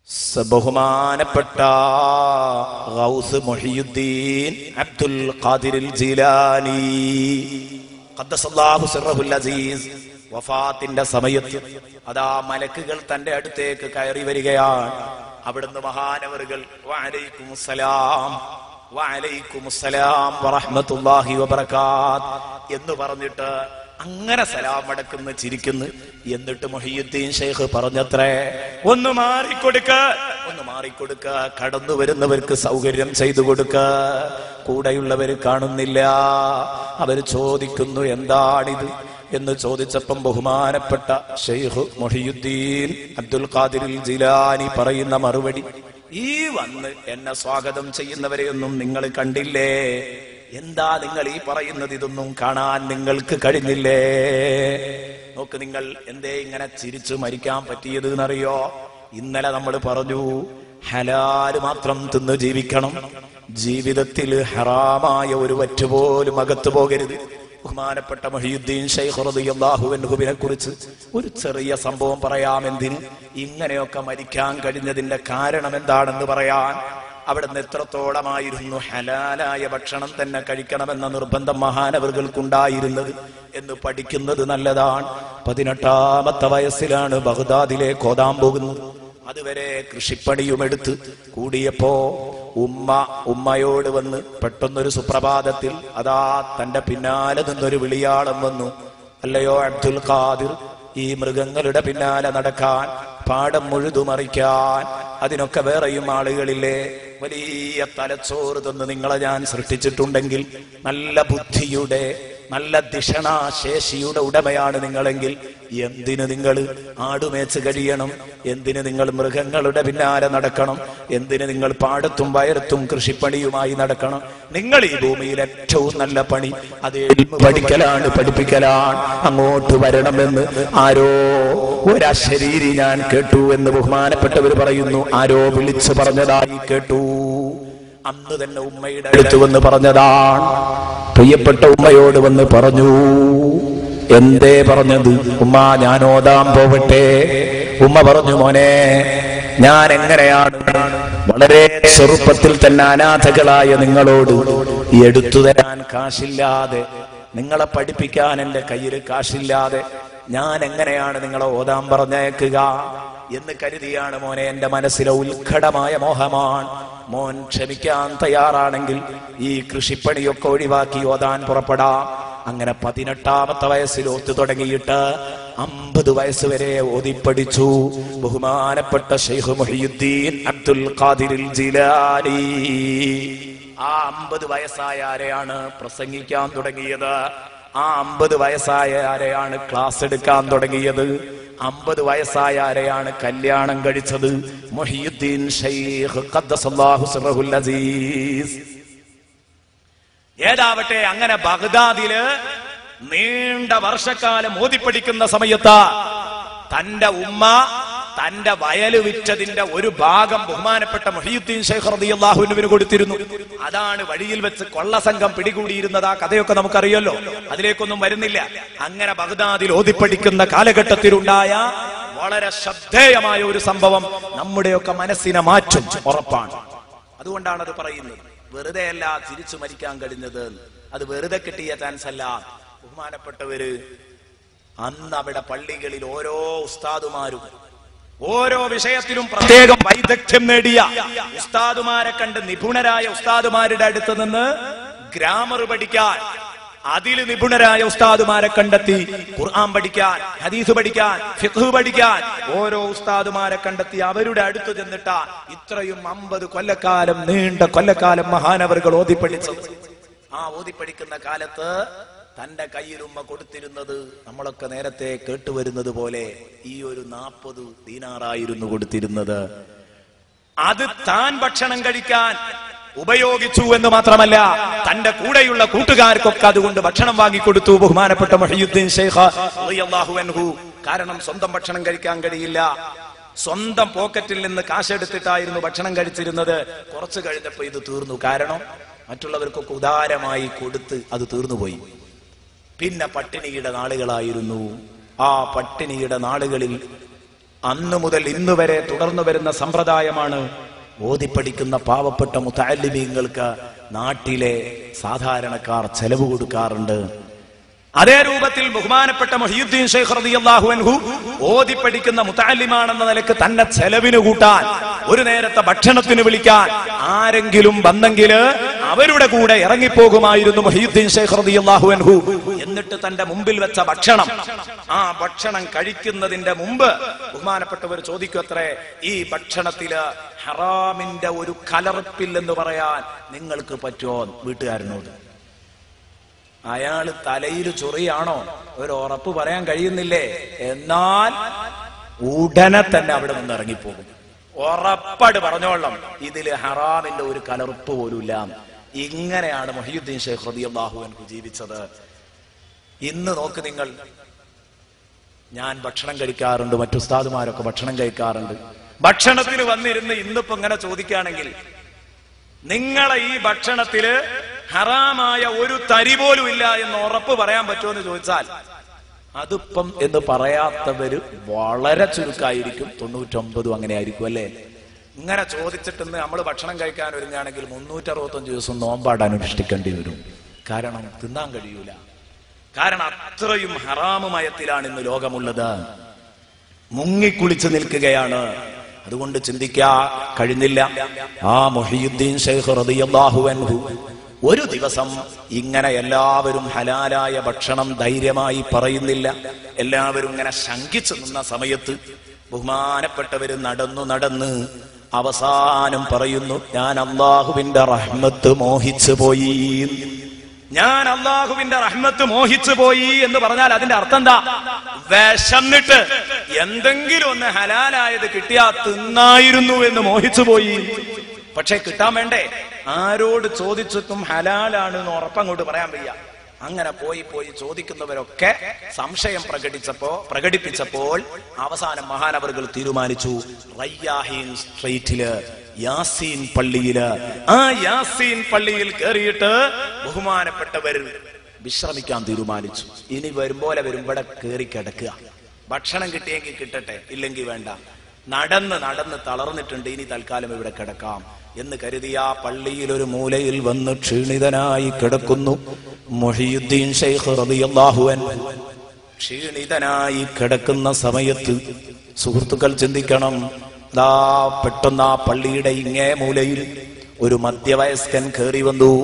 സ- ബഹുമാനപ്പെട്ട ഗൗസ് മുഹിയുദ്ദീൻ അബ്ദുൽ ഖാദിറിൽ ജീലാനി ഖദ്ദസല്ലാഹു സിർറഹുൽ അസീസ് വഫാത്തിന്റെ സമയത്ത് അതാ മലക്കുകൾ തന്റെ അടുത്തേക്ക് കയറി വരികയാണ് അവിടുന്ന് മഹാനവറുകൾ വഅലൈക്കും സലാം വഅലൈക്കും സലാം വറഹ്മത്തുള്ളാഹി വബറകാത്ത് എന്ന് പറഞ്ഞിട്ട് അങ്ങനെ സലാം അടക്കുന്ന ചിരിക്കുന്നു എന്നിട്ട് മൊഹിയുദ്ദീൻ ഷെയ്ഖ് പറഞ്ഞത്രേ ഒന്ന് മാറിക്കൊടുക്ക ഒന്ന് മാറിക്കൊടുക്ക കടന്നു വരുന്നവർക്ക് സൗകര്യം ചെയ്തു കൊടുക്ക കൂടെയുള്ളവർ കാണുന്നില്ല അവര് ചോദിക്കുന്നു എന്താണിത് എന്ന് ചോദിച്ചപ്പം ബഹുമാനപ്പെട്ട ഷെയ്ഖ് മൊഹിയുദ്ദീൻ അബ്ദുൽ ഖാദിറിൽ ജിലാനി പറയുന്ന മറുപടി ഈ വന്ന് എന്നെ സ്വാഗതം ചെയ്യുന്നവരെയൊന്നും നിങ്ങൾ കണ്ടില്ലേ എന്താ നിങ്ങൾ ഈ പറയുന്നത് ഇതൊന്നും കാണാൻ നിങ്ങൾക്ക് കഴിഞ്ഞില്ലേ നോക്ക് നിങ്ങൾ എന്തേ ഇങ്ങനെ ചിരിച്ചു മരിക്കാൻ പറ്റിയത് എന്നറിയോ ഇന്നലെ നമ്മൾ പറഞ്ഞു ഹലാല് മാത്രം തിന്ന് ജീവിക്കണം ജീവിതത്തിൽ ഹറാമായ ഒരു വറ്റുപോലും അകത്തു പോകരുത് ബഹുമാനപ്പെട്ട മൊഹീദ്ദീൻ ഷെയ്ഖ് റളിയല്ലാഹുവിനെ കുറിച്ച് ഒരു ചെറിയ സംഭവം പറയാം എന്തിന് ഇങ്ങനെയൊക്കെ മരിക്കാൻ കഴിഞ്ഞതിന്റെ കാരണം എന്താണെന്ന് പറയാൻ അവിടുന്ന് എത്രത്തോളമായിരുന്നു ഹലാലായ ഭക്ഷണം തന്നെ കഴിക്കണമെന്ന നിർബന്ധം മഹാനവറുകൾക്കുണ്ടായിരുന്നത് എന്ന് പഠിക്കുന്നത് നല്ലതാണ് പതിനെട്ടാമത്തെ വയസ്സിലാണ് ബഗ്ദാദിലേക്ക് ഓതാൻ പോകുന്നത് അതുവരെ കൃഷിപ്പണിയുമെടുത്ത് കൂടിയപ്പോ ഉമ്മ ഉമ്മയോട് വന്ന് പെട്ടെന്നൊരു സുപ്രഭാതത്തിൽ അതാ തന്റെ പിന്നാലെ നിന്നൊരു വിളിയാളം വന്നു അല്ലയോ അബ്ദുൽ ഖാദിർ ഈ മൃഗങ്ങളുടെ പിന്നാലെ നടക്കാൻ പാടം മുഴുതുമറിക്കാൻ അതിനൊക്കെ വേറെയും ആളുകളില്ലേ വലിയ തലച്ചോറ് തന്ന് നിങ്ങളെ ഞാൻ സൃഷ്ടിച്ചിട്ടുണ്ടെങ്കിൽ നല്ല ബുദ്ധിയുടെ നല്ല ദിഷണാശേഷിയുടെ ഉടമയാണ് നിങ്ങളെങ്കിൽ എന്തിന് നിങ്ങൾ ആടുമേച്ച് കഴിയണം എന്തിന് നിങ്ങൾ മൃഗങ്ങളുടെ പിന്നാലെ നടക്കണം എന്തിന് നിങ്ങൾ പാടത്തും വയറത്തും കൃഷിപ്പണിയുമായി നടക്കണം നിങ്ങൾ ഈ ഭൂമിയിൽ ഏറ്റവും നല്ല പണി അത് ഇൽമ് പഠിക്കലാണ് പഠിപ്പിക്കലാണ് അങ്ങോട്ട് വരണമെന്ന് ആരോ ഒരശരീരി ഞാൻ കേട്ടു എന്ന് ബഹുമാനപ്പെട്ടവർ പറയുന്നു ആരോ വിളിച്ചു പറഞ്ഞതായി കേട്ടു അന്ന് തന്നെ ഉമ്മയുടെ അടുത്ത് വന്ന് പറഞ്ഞതാണ് പ്രിയപ്പെട്ട ഉമ്മയോട് വന്ന് പറഞ്ഞു എന്തേ പറഞ്ഞത് ഉമ്മ ഞാൻ ഓതാൻ പോവട്ടെ ഉമ്മ പറഞ്ഞു മോനെ ഞാൻ എങ്ങനെയാണ് വളരെ ചെറുപ്പത്തിൽ തന്നെ അനാഥകളായ നിങ്ങളോട് എടുത്തു തരാൻ കാശില്ലാതെ നിങ്ങളെ പഠിപ്പിക്കാൻ എന്റെ കയ്യിൽ കാശില്ലാതെ ഞാൻ എങ്ങനെയാണ് നിങ്ങളെ ഓതാൻ പറഞ്ഞേക്കുക എന്ന് കരുതിയാണ് മോനെ എന്റെ മനസ്സിലെ ഉത്കടമായ മോഹമാണ് മോൻ ക്ഷമിക്കാൻ തയ്യാറാണെങ്കിൽ ഈ കൃഷിപ്പണിയൊക്കെ ഒഴിവാക്കി ഓതാൻ പുറപ്പെടാം അങ്ങനെ പതിനെട്ടാമത്തെ വയസ്സിൽ ഒത്തു തുടങ്ങിയിട്ട് അമ്പത് വയസ്സ് വരെ ഓതിപ്പടിച്ചു ബഹുമാനപ്പെട്ട ഷെയ്ഖ് മൊഹിയുദ്ദീൻ അബ്ദുൽ ഖാദിറിൽ ജിലാനി ആ അമ്പത് വയസ്സായ ആരെയാണ് പ്രസംഗിക്കാൻ തുടങ്ങിയത് ആ അമ്പത് വയസ്സായ ആരെയാണ് ക്ലാസ് എടുക്കാൻ തുടങ്ങിയത് അമ്പത് വയസ്സായ ആരെയാണ് കല്യാണം കഴിച്ചത് മൊഹിയുദ്ദീൻ ഷെയ്ഖ് ഖദ്ദസല്ലാഹു സിറഹുൽ അസീസ് ഏതാവട്ടെ അങ്ങനെ ബഗ്ദാദില് നീണ്ട വർഷക്കാലം ഓതിപ്പടിക്കുന്ന സമയത്ത് തന്റെ ഉമ്മ തന്റെ വയല് വിറ്റതിന്റെ ഒരു ഭാഗം ബഹുമാനപ്പെട്ട മൊഹീദ്ദീൻ ഷെയ്ഖ് റളിയല്ലാഹുവിന് കൊടുത്തിരുന്നു അതാണ് വഴിയിൽ വെച്ച് കൊള്ളസംഘം പിടികൂടിയിരുന്നത് ആ കഥയൊക്കെ നമുക്കറിയല്ലോ അതിലേക്കൊന്നും വരുന്നില്ല അങ്ങനെ ബഗ്ദാദിൽ ഓതിപ്പടിക്കുന്ന കാലഘട്ടത്തിലുണ്ടായ വളരെ ശ്രദ്ധേയമായ ഒരു സംഭവം നമ്മുടെയൊക്കെ മനസ്സിനെ മാറ്റും ഉറപ്പാണ് അതുകൊണ്ടാണ് അത് പറയുന്നത് വെറുതെ അല്ല തിരിച്ചു മരിക്കാൻ കഴിഞ്ഞത് അത് വെറുതെ കിട്ടിയ ചാൻസ് അല്ല ബഹുമാനപ്പെട്ടവര് അന്ന് അവിടെ പള്ളികളിൽ ഓരോ ഉസ്താദുമാരും ഓരോ വിഷയത്തിലും പ്രത്യേകം വൈദഗ്ധ്യം നേടിയ ഉസ്താദുമാരെ കണ്ട് നിപുണരായ ഉസ്താദുമാരുടെ അടുത്ത് നിന്ന് ഗ്രാമർ പഠിക്കാൻ അതിൽ നിപുണരായ ഉസ്താദുമാരെ കണ്ടെത്തി ഖുർആൻ പഠിക്കാൻ ഹദീസ് പഠിക്കാൻ ഫിഖ് പഠിക്കാൻ ഓരോ ഉസ്താദുമാരെ കണ്ടെത്തി അവരുടെ അടുത്ത് ചെന്നിട്ട ഇത്രയും അമ്പത് കൊല്ലക്കാലം നീണ്ട കൊല്ലക്കാലം മഹാനവറുകൾ ഓതിപ്പടിച്ചത് ആ ഓതിപ്പടിക്കുന്ന കാലത്ത് തന്റെ കയ്യിൽ ഉമ്മ കൊടുത്തിരുന്നത് നമ്മളൊക്കെ നേരത്തെ കേട്ടുവരുന്നത് പോലെ ഈ ഒരു നാൽപ്പത് ദീനാറായിരുന്നു കൊടുത്തിരുന്നത് അത് താൻ ഭക്ഷണം കഴിക്കാൻ ഉപയോഗിച്ചു എന്ന് മാത്രമല്ല തന്റെ കൂടെയുള്ള കൂട്ടുകാർക്കൊക്കെ അതുകൊണ്ട് ഭക്ഷണം വാങ്ങിക്കൊടുത്തു ബഹുമാനപ്പെട്ട മൊഹീദ്ദീൻ ഷെയ്ഖ് റളിയല്ലാഹു അൻഹു കാരണം സ്വന്തം ഭക്ഷണം കഴിക്കാൻ കഴിയില്ല സ്വന്തം പോക്കറ്റിൽ നിന്ന് കാശെടുത്തിട്ടായിരുന്നു ഭക്ഷണം കഴിച്ചിരുന്നത് കുറച്ചു കഴിഞ്ഞപ്പോ ഇത് തീർന്നു കാരണം മറ്റുള്ളവർക്കൊക്കെ ഉദാരമായി കൊടുത്ത് അത് തീർന്നുപോയി പിന്നെ പട്ടിണിയുടെ നാളുകളായിരുന്നു ആ പട്ടിണിയുടെ നാളുകളിൽ അന്ന് മുതൽ ഇന്ന് വരെ തുടർന്നു വരുന്ന സമ്പ്രദായമാണ് ഓതിപ്പടിക്കുന്ന പാവപ്പെട്ട മുത്താലിമീങ്ങൾക്ക് നാട്ടിലെ സാധാരണക്കാർ ചെലവ് കൊടുക്കാറുണ്ട് അതേ രൂപത്തിൽ ബഹുമാനപ്പെട്ട മൊഹീദ്ദീൻ ഷെയ്ഖ് റളിയല്ലാഹു അൻഹു ഓതി പഠിക്കുന്ന മുത്തല്ലിമാണെന്ന നിലക്ക് തന്നെ ചെലവിന് കൂട്ടാൻ ഒരു നേരത്തെ ഭക്ഷണത്തിന് വിളിക്കാൻ ആരെങ്കിലും വന്നെങ്കിൽ അവരുടെ കൂടെ ഇറങ്ങിപ്പോകുമായിരുന്നു മൊഹീദ്ദീൻ ഷെയ്ഖ് റളിയല്ലാഹു അൻഹു എന്നിട്ട് തന്റെ മുമ്പിൽ വെച്ച ഭക്ഷണം ആ ഭക്ഷണം കഴിക്കുന്നതിന്റെ മുമ്പ് ബഹുമാനപ്പെട്ടവർ ചോദിക്കത്രേ ഈ ഭക്ഷണത്തില് ഹറാമിന്റെ ഒരു കലർപ്പില്ലെന്ന് പറയാൻ നിങ്ങൾക്ക് പറ്റുമോ വീട്ടുകാരനോട് അയാള് തലയിൽ ചൊറിയാണോ ഒരു ഉറപ്പ് പറയാൻ കഴിയുന്നില്ലേ എന്നാൽ ഉടനെ തന്നെ അവിടെ നിന്ന് ഇറങ്ങിപ്പോകും ഉറപ്പാട് പറഞ്ഞോളാം ഇതില് ഹറാമിന്റെ ഒരു കലർപ്പ് പോലുമില്ല ഇങ്ങനെയാണ് മൊഹീദ്ദീൻ ഷെയ്ഖ് റളിയല്ലാഹു അൻഹു ജീവിച്ചത് ഇന്ന് നോക്ക് നിങ്ങൾ ഞാൻ ഭക്ഷണം കഴിക്കാറുണ്ട് മറ്റു ഉസ്താദുമാരൊക്കെ ഭക്ഷണം കഴിക്കാറുണ്ട് ഭക്ഷണത്തിന് വന്നിരുന്ന് ഇന്നിപ്പോ ഇങ്ങനെ ചോദിക്കുകയാണെങ്കിൽ നിങ്ങളെ ഈ ഭക്ഷണത്തില് ഹറാമായ ഒരു തരി പോലും ഇല്ല എന്ന് ഉറപ്പ് പറയാൻ പറ്റുമോ എന്ന് ചോദിച്ചാൽ അതിപ്പം എന്ന് പറയാത്തവര് വളരെ ചുരുക്കായിരിക്കും തൊണ്ണൂറ്റൊമ്പതും അങ്ങനെ ആയിരിക്കും അല്ലേ ഇങ്ങനെ ചോദിച്ചിട്ട് നമ്മൾ ഭക്ഷണം കഴിക്കാൻ ഒരുങ്ങുകയാണെങ്കിൽ മുന്നൂറ്ററുപത്തഞ്ച് ദിവസം നോമ്പാടാൻ അനുഷ്ഠിക്കേണ്ടി വരും കാരണം തിന്നാൻ കഴിയൂല കാരണം അത്രയും ഹറാമുമയത്തിലാണ് ഇന്ന് ലോകമുള്ളത് മുങ്ങിക്കുളിച്ച് നിൽക്കുകയാണ് അതുകൊണ്ട് ചിന്തിക്കാ കഴിഞ്ഞില്ല ആ മൊഹിയുദ്ദീൻ ഷെയ്ഖ് റളിയല്ലാഹു അൻഹു ഒരു ദിവസം ഇങ്ങനെ എല്ലാവരും ഹലാലായ ഭക്ഷണം ധൈര്യമായി പറയുന്നില്ല എല്ലാവരും ഇങ്ങനെ ശങ്കിച്ചു നിന്ന സമയത്ത് ബഹുമാനപ്പെട്ടവര് നടന്നു നടന്ന് അവസാനം പറയുന്നു ഞാൻ അള്ളാഹുവിന്റെ റഹ്മത്ത് മോഹിച്ചു പോയി ഞാൻ അള്ളാഹുവിന്റെ റഹ്മത്ത് മോഹിച്ചു പോയി എന്ന് പറഞ്ഞാൽ അതിന്റെ അർത്ഥം എന്താ വിശന്നിട്ട് എന്തെങ്കിലും ഒന്ന് ഹലാലായത് കിട്ടിയാ തിന്നായിരുന്നു എന്ന് മോഹിച്ചു പോയി പക്ഷെ കിട്ടാൻ വേണ്ടേ ആരോട് ചോദിച്ചിട്ടും ഹലാലാണ് എന്ന് ഉറപ്പങ്ങോട്ട് പറയാൻ വയ്യ അങ്ങനെ പോയി പോയി ചോദിക്കുന്നവരൊക്കെ സംശയം പ്രകടിച്ചപ്പോ പ്രകടിപ്പിച്ചപ്പോൾ അവസാനം മഹാനവറുകൾ തീരുമാനിച്ചു റയ്യാഹീൻ സ്ട്രീറ്റില് യാസീൻ പള്ളിയില് ആ യാസീൻ പള്ളിയിൽ കയറിയിട്ട് ബഹുമാനപ്പെട്ടവർ വിശ്രമിക്കാൻ തീരുമാനിച്ചു ഇനി വരും പോലെ വരുമ്പോടെ കയറി കിടക്കുക ഭക്ഷണം കിട്ടിയെങ്കിൽ കിട്ടട്ടെ ഇല്ലെങ്കിൽ വേണ്ട നടന്ന് നടന്ന് തളർന്നിട്ടുണ്ട് ഇനി തൽക്കാലം ഇവിടെ കിടക്കാം എന്ന് കരുതിയ ആ പള്ളിയിൽ ഒരു മൂലയിൽ വന്ന് ക്ഷീണിതനായി കിടക്കുന്നു മൊഹിയുദ്ദീൻ ഷെയ്ഖ് റളിയല്ലാഹു അൻഹു ക്ഷീണിതനായി കിടക്കുന്ന സമയത്ത് സുഹൃത്തുക്കൾ ചിന്തിക്കണം ദാ പെട്ടെന്ന് ആ പള്ളിയുടെ ഇങ്ങേ മൂലയിൽ ഒരു മധ്യവയസ്കൻ കയറി വന്നു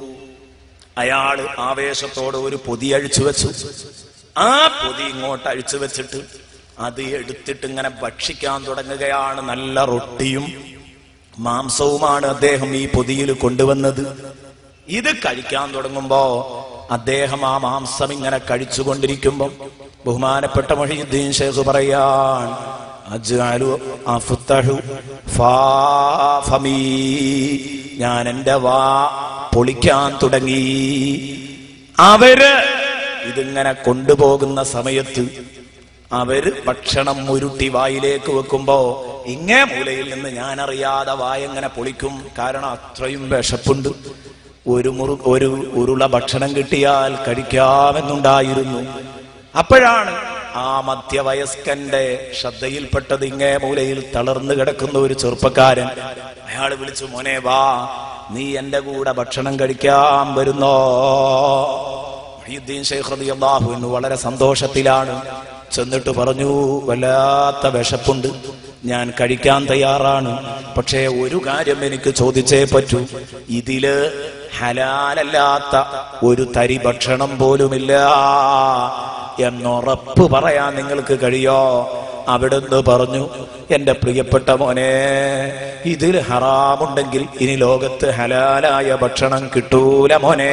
അയാള് ആവേശത്തോടെ ഒരു പൊതി അഴിച്ചു വെച്ചു ആ പൊതി ഇങ്ങോട്ട് അഴിച്ചു വെച്ചിട്ട് അത് എടുത്തിട്ട് ഇങ്ങനെ ഭക്ഷിക്കാൻ തുടങ്ങുകയാണ് നല്ല റൊട്ടിയും മാംസവുമാണ് അദ്ദേഹം ഈ പൊതിയിൽ കൊണ്ടുവന്നത് ഇത് കഴിക്കാൻ തുടങ്ങുമ്പോ അദ്ദേഹം ആ മാംസം ഇങ്ങനെ കഴിച്ചുകൊണ്ടിരിക്കുമ്പോ ബഹുമാനപ്പെട്ട മൊഹീദ്ദീൻ ഷേഖ് പറയാൻ അജ്അലു അഫ്തഹു ഫാ ഫമീ. ഞാൻ എന്റെ വാ പൊളിക്കാൻ തുടങ്ങി അവര് ഇതിങ്ങനെ കൊണ്ടുപോകുന്ന സമയത്ത് അവര് ഭക്ഷണം ഉരുട്ടി വായിലേക്ക് വെക്കുമ്പോ ഇങ്ങേ മൂലയിൽ നിന്ന് ഞാൻ അറിയാതെ വായങ്ങനെ പൊളിക്കും കാരണം അത്രയും വിശപ്പുണ്ട് ഒരു മുറു ഒരു ഉരുള ഭക്ഷണം കിട്ടിയാൽ കഴിക്കാമെന്നുണ്ടായിരുന്നു അപ്പോഴാണ് ആ മധ്യവയസ്കന്റെ ശ്രദ്ധയിൽപ്പെട്ടത് ഇങ്ങേ മൂലയിൽ തളർന്നു കിടക്കുന്ന ഒരു ചെറുപ്പക്കാരൻ അയാൾ വിളിച്ചു മോനെ വാ നീ എന്റെ കൂടെ ഭക്ഷണം കഴിക്കാൻ വരുന്നോ മുഹീദ്ദീൻ ശൈഖ് റളിയല്ലാഹു അൻഹു വളരെ സന്തോഷത്തിലാണ് ചെന്നിട്ട് പറഞ്ഞു വല്ലാത്ത വിശപ്പുണ്ട് ഞാൻ കഴിക്കാൻ തയ്യാറാണ് പക്ഷേ ഒരു കാര്യം എനിക്ക് ചോദിച്ചേ പറ്റൂ ഇതില് ഹലാലല്ലാത്ത ഒരു തരി ഭക്ഷണം പോലുമില്ല എന്നുറപ്പ് പറയാൻ നിങ്ങൾക്ക് കഴിയോ അവിടുന്ന് പറഞ്ഞു എന്റെ പ്രിയപ്പെട്ട മോനെ ഇതിൽ ഹറാമുണ്ടെങ്കിൽ ഇനി ലോകത്ത് ഹലാലായ ഭക്ഷണം കിട്ടൂല മോനെ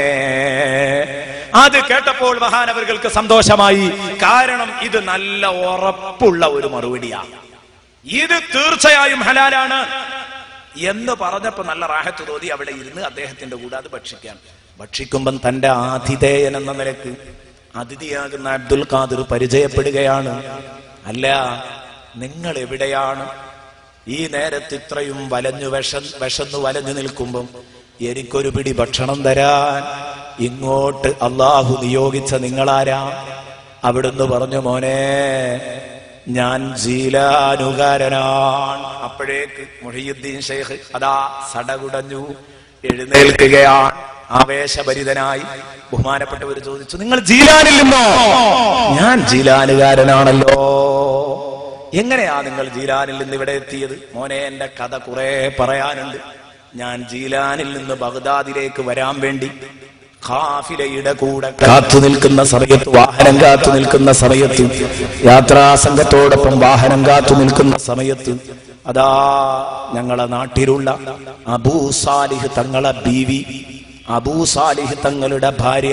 അത് കേട്ടപ്പോൾ മഹാനവർക്ക് സന്തോഷമായി കാരണം ഇത് നല്ല ഉറപ്പുള്ള ഒരു മറുപടിയാണ് ഇത് തീർച്ചയായും ഹലാലാണ് എന്ന് പറഞ്ഞപ്പോ നല്ല റാഹത്ത് തോന്നി അവിടെ ഇരുന്ന് അദ്ദേഹത്തിന്റെ കൂടെ അത് ഭക്ഷിക്കാൻ ഭക്ഷിക്കുമ്പം തന്റെ ആതിഥേയൻ എന്ന നിലക്ക് അതിഥിയാകുന്ന അബ്ദുൽ ഖാദിർ പരിചയപ്പെടുകയാണ് അല്ല നിങ്ങൾ എവിടെയാണ് ഈ നേരത്ത് ഇത്രയും വലഞ്ഞു വിഷ വിശന്നു വലഞ്ഞു നിൽക്കുമ്പം എനിക്കൊരു പിടി ഭക്ഷണം തരാൻ ഇങ്ങോട്ട് അള്ളാഹു നിയോഗിച്ച നിങ്ങളാരാ അവിടുന്ന് പറഞ്ഞു മോനെ ഞാൻ ജീലാനുകാരനാണ് അപ്പോഴേക്ക് മുഹിയുദ്ദീൻ ഷെയ്ഖ് അതാ സടകുടഞ്ഞു എഴുന്നേൽക്കുകയാണ് ആവേശഭരിതനായി ബഹുമാനപ്പെട്ടവർ ചോദിച്ചു നിങ്ങൾ ജീലാനിൽ നിന്നോ ഞാൻ ജീലാനുകാരനാണല്ലോ എങ്ങനെയാ നിങ്ങൾ ജീലാനിൽ നിന്ന് ഇവിടെ എത്തിയത് മോനെ എന്റെ കഥ കുറെ പറയാനുണ്ട് ഞാൻ ജീലാനിൽ നിന്ന് ബഗ്ദാദിലേക്ക് വരാൻ വേണ്ടി ഖാഫിലയുടെ കൂടെ കാത്തു നിൽക്കുന്ന സമയത്ത് വാഹനം കാത്തു നിൽക്കുന്ന സമയത്ത് യാത്രാ സംഘത്തോടൊപ്പം വാഹനം കാത്തു നിൽക്കുന്ന സമയത്ത് അതാ ഞങ്ങളെ നാട്ടിലുള്ള അബൂ സാലിഹ് തങ്ങളെ ബീവി അബൂ സാലിഹ് തങ്ങളുടെ ഭാര്യ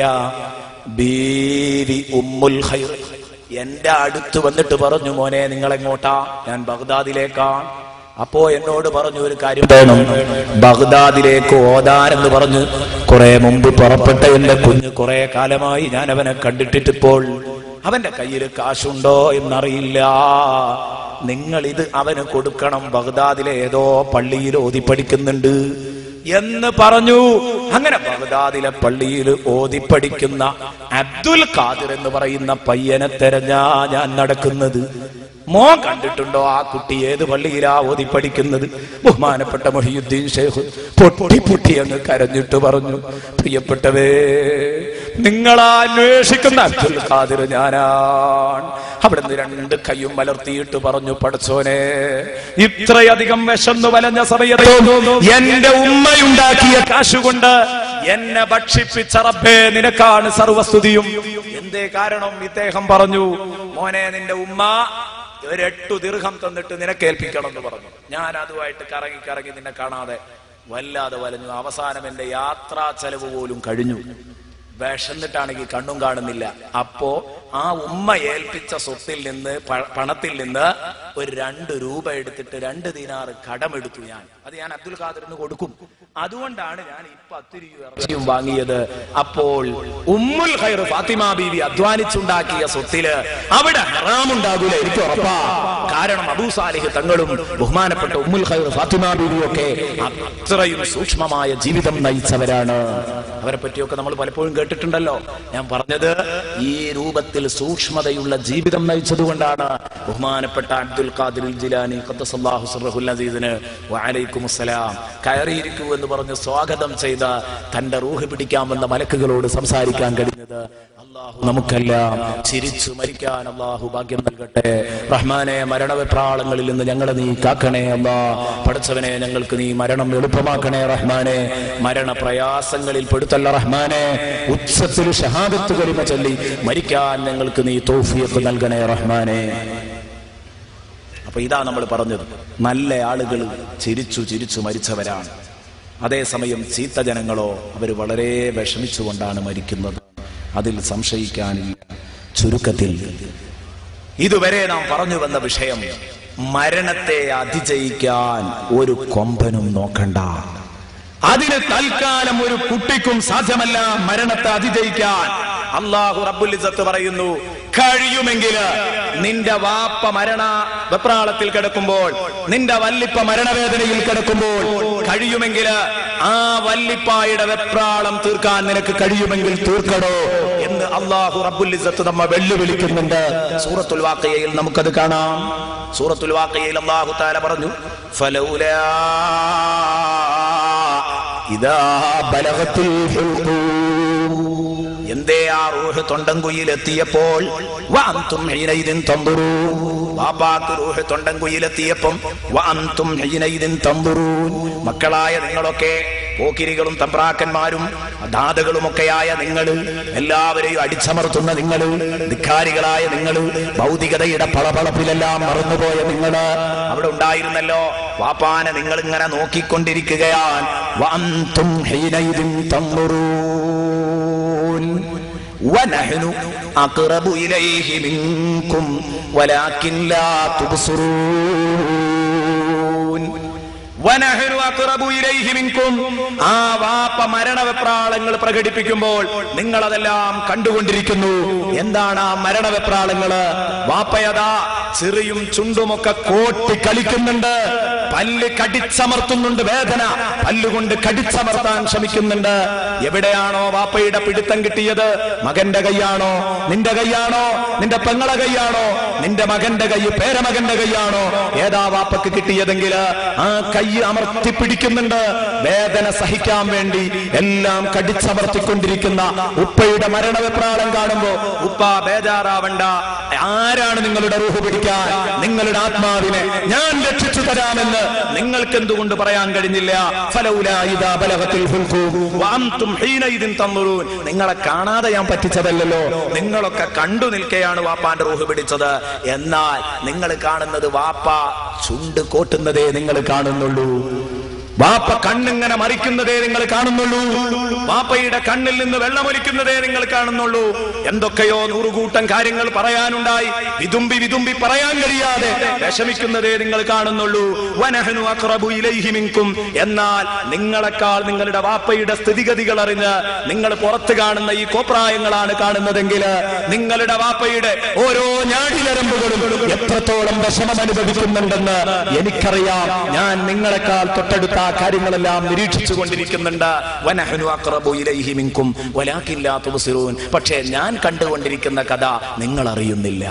ബീവി ഉമ്മുൽ ഖൈർ എന്റെ അടുത്ത് വന്നിട്ട് പറഞ്ഞു മോനെ നിങ്ങൾ എങ്ങോട്ടാ ഞാൻ ബഗ്ദാദിലേക്കാണ് അപ്പോ എന്നോട് പറഞ്ഞു ഒരു കാര്യം വേണം ബഗ്ദാദിലേക്ക് ഓതാനെന്ന് പറഞ്ഞു കുറെ മുമ്പ് പുറപ്പെട്ട എന്റെ കുഞ്ഞ് കുറെ കാലമായി ഞാൻ അവനെ കണ്ടിട്ടിട്ടിപ്പോൾ അവന്റെ കയ്യിൽ കാശുണ്ടോ എന്നറിയില്ല നിങ്ങൾ ഇത് അവന് കൊടുക്കണം ബഗ്ദാദിലെ ഏതോ പള്ളിയിൽ ഓതി പഠിക്കുന്നുണ്ട് എന്ന് പറഞ്ഞു അങ്ങനെ ബഗ്ദാദിലെ പള്ളിയിൽ ഓതി പഠിക്കുന്ന അബ്ദുൽ ഖാദിർ എന്ന് പറയുന്ന പയ്യനെ തെരഞ്ഞാ ഞാൻ നടക്കുന്നത് മോൻ കണ്ടിട്ടുണ്ടോ ആ കുട്ടി ഏത് പള്ളിയിലാ ഓതി പഠിക്കുന്നത് ബഹുമാനപ്പെട്ട മൊഹിയുദ്ദീൻ ഷേഖ് പൊട്ടി പൊട്ടി അങ്ങ് കരഞ്ഞിട്ട് പറഞ്ഞു പ്രിയപ്പെട്ടവേ നിങ്ങളാ അന്വേഷിക്കുന്ന അബ്ദുൽ ഖാദിർ ഞാനാണ് അവിടുന്ന് രണ്ട് കൈയും മലർത്തിയിട്ട് പറഞ്ഞു പഠിച്ചോനെ ഇത്രയധികം വിശന്നു വലഞ്ഞ സമയത്ത് എന്റെ ഉമ്മയുണ്ടാക്കിയ കാശുകൊണ്ട് എന്നെ ഭക്ഷിപ്പിച്ച റബ്ബേ നിനക്കാണ് സർവസ്തുതിയും എന്തേ കാരണം ഇദ്ദേഹം പറഞ്ഞു മോനെ നിന്റെ ഉമ്മ ഒരെട്ടു ദീർഘം തന്നിട്ട് നിനക്ക് ഏൽപ്പിക്കണം എന്ന് പറഞ്ഞു ഞാൻ അതുമായിട്ട് കറങ്ങി കറങ്ങി നിന്നെ കാണാതെ വല്ലാതെ വലഞ്ഞു അവസാനം എന്റെ യാത്രാ ചെലവ് പോലും കഴിഞ്ഞു വിഷന്നിട്ടാണെങ്കിൽ കണ്ണും കാണുന്നില്ല അപ്പോ ആ ഉമ്മ ഏൽപ്പിച്ച സ്വത്തിൽ നിന്ന് പ- പണത്തിൽ നിന്ന് ഒരു രണ്ട് രൂപ എടുത്തിട്ട് രണ്ട് ദിനാറ് കടമെടുത്തു ഞാൻ അത് ഞാൻ അബ്ദുൽ ഖാദറിന് കൊടുക്കും അതുകൊണ്ടാണ് ഞാൻ ഈ പത്ത് രൂപ ഇറച്ചിയും വാങ്ങിയത് അപ്പോൾ ഉമ്മുൽ ഖൈർ ഫാത്തിമ ബീവി അധ്വാനിച്ചുണ്ടാക്കിയ സ്വത്തില് അവിടെ ഹറാമുണ്ടാകൂല എനിക്ക് ഉറപ്പാ കാരണം അബൂ സാലിഹ് തങ്ങളും ബഹുമാനപ്പെട്ട ഉമ്മുൽ ഖൈർ ഫാത്തിമ ബീവിയും ഒക്കെ അത്രയും സൂക്ഷ്മമായ ജീവിതം നയിച്ചവരാണ് അവരെ പറ്റിയൊക്കെ നമ്മൾ പലപ്പോഴും കേട്ടിട്ടുണ്ടല്ലോ ഞാൻ പറഞ്ഞത് ഈ രൂപത്തിൽ സൂക്ഷ്മതയുള്ള ജീവിതം നയിച്ചതുകൊണ്ടാണ് ബഹുമാനപ്പെട്ട അബ്ദുൽ ഖാദിർ ജിലാനി ഖദ്ദസല്ലാഹു സിർറഹുൽ അസീസിന് വഅലൈക്കും അസ്സലാം കയറിയിരിക്കൂ എന്ന് പറഞ്ഞ് സ്വാഗതം ചെയ്ത തന്റെ റൂഹ് പിടിക്കാമെന്ന മലക്കുകളോട് സംസാരിക്കാൻ കഴിഞ്ഞത് അള്ളാഹു നമുക്കെല്ലാം ചിരിച്ചു മരിക്കാൻ അള്ളാഹു ഭാഗ്യം നൽകട്ടെ റഹ്മാനെ മരണവെപ്രാളങ്ങളിൽ നിന്ന് ഞങ്ങളെ നീ കാക്കണേ അല്ലാ പഠിച്ചവനെ ഞങ്ങൾക്ക് നീ മരണം എളുപ്പമാക്കണേ റഹ്മാനെ മരണ പ്രയാസങ്ങളിൽ പെടുത്തല്ല റഹ്മാനെ ഉച്ചത്തിൽ ഷഹാദത്ത് കരിമ ചൊല്ലി മരിക്കാൻ ഞങ്ങൾക്ക് നീ തോഫിയൊക്കെ നൽകണേ റഹ്മാനെ അപ്പൊ ഇതാ നമ്മൾ പറഞ്ഞത് നല്ല ആളുകൾ ചിരിച്ചു ചിരിച്ചു മരിച്ചവരാണ് അതേസമയം ചീത്ത ജനങ്ങളോ അവർ വളരെ വിഷമിച്ചുകൊണ്ടാണ് മരിക്കുന്നത് അതിൽ സംശയിക്കാനില്ല ചുരുക്കത്തിൽ ഇതുവരെ നാം പറഞ്ഞു വന്ന വിഷയം മരണത്തെ അതിജയിക്കാൻ ഒരു കൊമ്പനും നോക്കണ്ട അതിന് തൽക്കാലം ഒരു കുട്ടിക്കും സാധ്യമല്ല മരണത്തെ അതിജയിക്കാൻ അള്ളാഹു റബ്ബുൽ ഇസ്സത്ത് പറയുന്നു കഴിയുമെങ്കിൽ നിന്റെ വാപ്പ മരണ വെപ്രാളത്തിൽ കിടക്കുമ്പോൾ നിന്റെ വല്ലിപ്പ മരണവേദനയിൽ കിടക്കുമ്പോൾ കഴിയുമെങ്കിൽ ആ വല്ലിപ്പായുടെ വെപ്രാളം തീർക്കാൻ നിനക്ക് കഴിയുമെങ്കിൽ തീർക്കടോ എന്ന് അള്ളാഹു റബ്ബുൽ ഇസ്സത്ത് നമ്മ വെല്ലുവിളിക്കുന്നുണ്ട് സൂറത്തുൽ വാക്കയിൽ നമുക്കത് കാണാം സൂറത്തുൽ വാക്കയിൽ അള്ളാഹു താല പറഞ്ഞു ഫലൗലാ ഇതാ ബലഗത്തിൽ എന്തേ ആ റൂഹ് തൊണ്ടൻകുയിൽ എത്തിയപ്പോൾ വഅൻതും ഹീനൈദിൻ തൻദുറൂൻ ബാപ്പാക്ക് റൂഹ് തൊണ്ടൻകുയിൽ എത്തിയപ്പം വഅൻതും ഹീനൈദിൻ തൻദുറൂൻ മക്കളായ നിങ്ങളൊക്കെ പോക്കിരികളും തമ്പ്രാക്കന്മാരും ദാതകളുമൊക്കെയായ നിങ്ങൾ എല്ലാവരെയും അടിച്ചമർത്തുന്ന നിങ്ങൾ ധിക്കാരികളായ നിങ്ങൾ ഭൗതികതയുടെ പളപളപ്പിലെല്ലാം മറന്നുപോയ നിങ്ങൾ അവിടെ ഉണ്ടായിരുന്നല്ലോ വാപ്പാനെ നിങ്ങൾ ഇങ്ങനെ നോക്കിക്കൊണ്ടിരിക്കുകയാണ് വഅൻതും ഹീനൈദിൻ തൻദുറൂൻ ونحن أقرب إليه منكم ولكن لا تبصرون വനഹ്നു അഖ്റബു ഇലൈഹി മിൻകും ആ വാപ്പ മരണവെപ്രാളങ്ങൾ പ്രകടിപ്പിക്കുമ്പോൾ നിങ്ങൾ അതെല്ലാം കണ്ടുകൊണ്ടിരിക്കുന്നു എന്താണ് ആ മരണവെപ്രാളങ്ങള് വാപ്പയതാ ചെറിയും ചുണ്ടുമൊക്കെ കോട്ടി കളിക്കുന്നുണ്ട് പല്ല് കടിച്ചമർത്തുന്നുണ്ട് വേദന പല്ലുകൊണ്ട് കടിച്ചമർത്താൻ ശ്രമിക്കുന്നുണ്ട് എവിടെയാണോ വാപ്പയുടെ പിടുത്തം കിട്ടിയത് മകന്റെ കൈയാണോ നിന്റെ കൈയാണോ നിന്റെ പെങ്ങളെ കൈയാണോ നിന്റെ മകന്റെ കൈ പേരമകന്റെ കൈയാണോ ഏതാ വാപ്പക്ക് കിട്ടിയതെങ്കിൽ ആ കൈ അമർത്തി പിടിക്കുന്നുണ്ട് വേദന സഹിക്കാൻ വേണ്ടി എല്ലാം കടിച്ചമർത്തിക്കൊണ്ടിരിക്കുന്ന ഉപ്പയുടെ മരണവെപ്രാളം കാണുമ്പോ ഉപ്പ ബേജാറാവണ്ട ആരാണ് നിങ്ങളുടെ റൂഹ് പിടിക്കാൻ നിങ്ങളുടെ ആത്മാവിനെ ഞാൻ രക്ഷിച്ചു തരാമെന്ന് നിങ്ങൾക്ക് എന്തുകൊണ്ട് പറയാൻ കഴിഞ്ഞില്ല ഫലൗലാ ഇദാ ബലഗത്തിൽ ഹുൽഖൂം വഅൻതും ഹീനഇദിൻ തൻദുറൂൻ നിങ്ങളെ കാണാതെ ഞാൻ പറ്റിച്ചതല്ലല്ലോ നിങ്ങളൊക്കെ കണ്ടു നിൽക്കെയാണ് വാപ്പാന്റെ റൂഹ് പിടിച്ചത് എന്നാൽ നിങ്ങൾ കാണുന്നത് വാപ്പ ചുണ്ട് കോട്ടുന്നതേ നിങ്ങൾ കാണുന്നുള്ളൂ വാപ്പ കണ്ണിങ്ങനെ മറിക്കുന്നതേ നിങ്ങൾ കാണുന്നുള്ളൂ വാപ്പയുടെ കണ്ണിൽ നിന്ന് വെള്ളമൊലിക്കുന്നതേ നിങ്ങൾ കാണുന്നുള്ളൂ എന്തൊക്കെയോ നൂറുകൂട്ടം കാര്യങ്ങൾ പറയാനുണ്ടായി വിതുമ്പി വിതുമ്പി പറയാൻ കഴിയാതെ വിഷമിക്കുന്നതേ നിങ്ങൾ കാണുന്നുള്ളൂ വനഹനു അഖ്റബു ഇലൈഹി മിൻകും എന്നാൽ നിങ്ങളെക്കാൾ നിങ്ങളുടെ വാപ്പയുടെ സ്ഥിതിഗതികൾ അറിഞ്ഞ് നിങ്ങൾ പുറത്ത് കാണുന്ന ഈ കോപ്രായങ്ങളാണ് കാണുന്നതെങ്കിൽ നിങ്ങളുടെ വാപ്പയുടെ ഓരോ ഞാടിലരമ്പുകളും എത്രത്തോളം വിഷമം അനുഭവിക്കുന്നുണ്ടെന്ന് എനിക്കറിയാം ഞാൻ നിങ്ങളെക്കാൾ തൊട്ടടുത്ത ആ കാര്യങ്ങളെല്ലാം നിരീക്ഷിച്ചു കൊണ്ടിരിക്കുന്നുണ്ട് വനഹനു അഖ്റബു ഇലൈഹി മിൻകും വലാകിൻ ലാ തുബ്സിറൂൻ പക്ഷേ ഞാൻ കണ്ടുകൊണ്ടിരിക്കുന്ന കഥ നിങ്ങൾ അറിയുന്നില്ല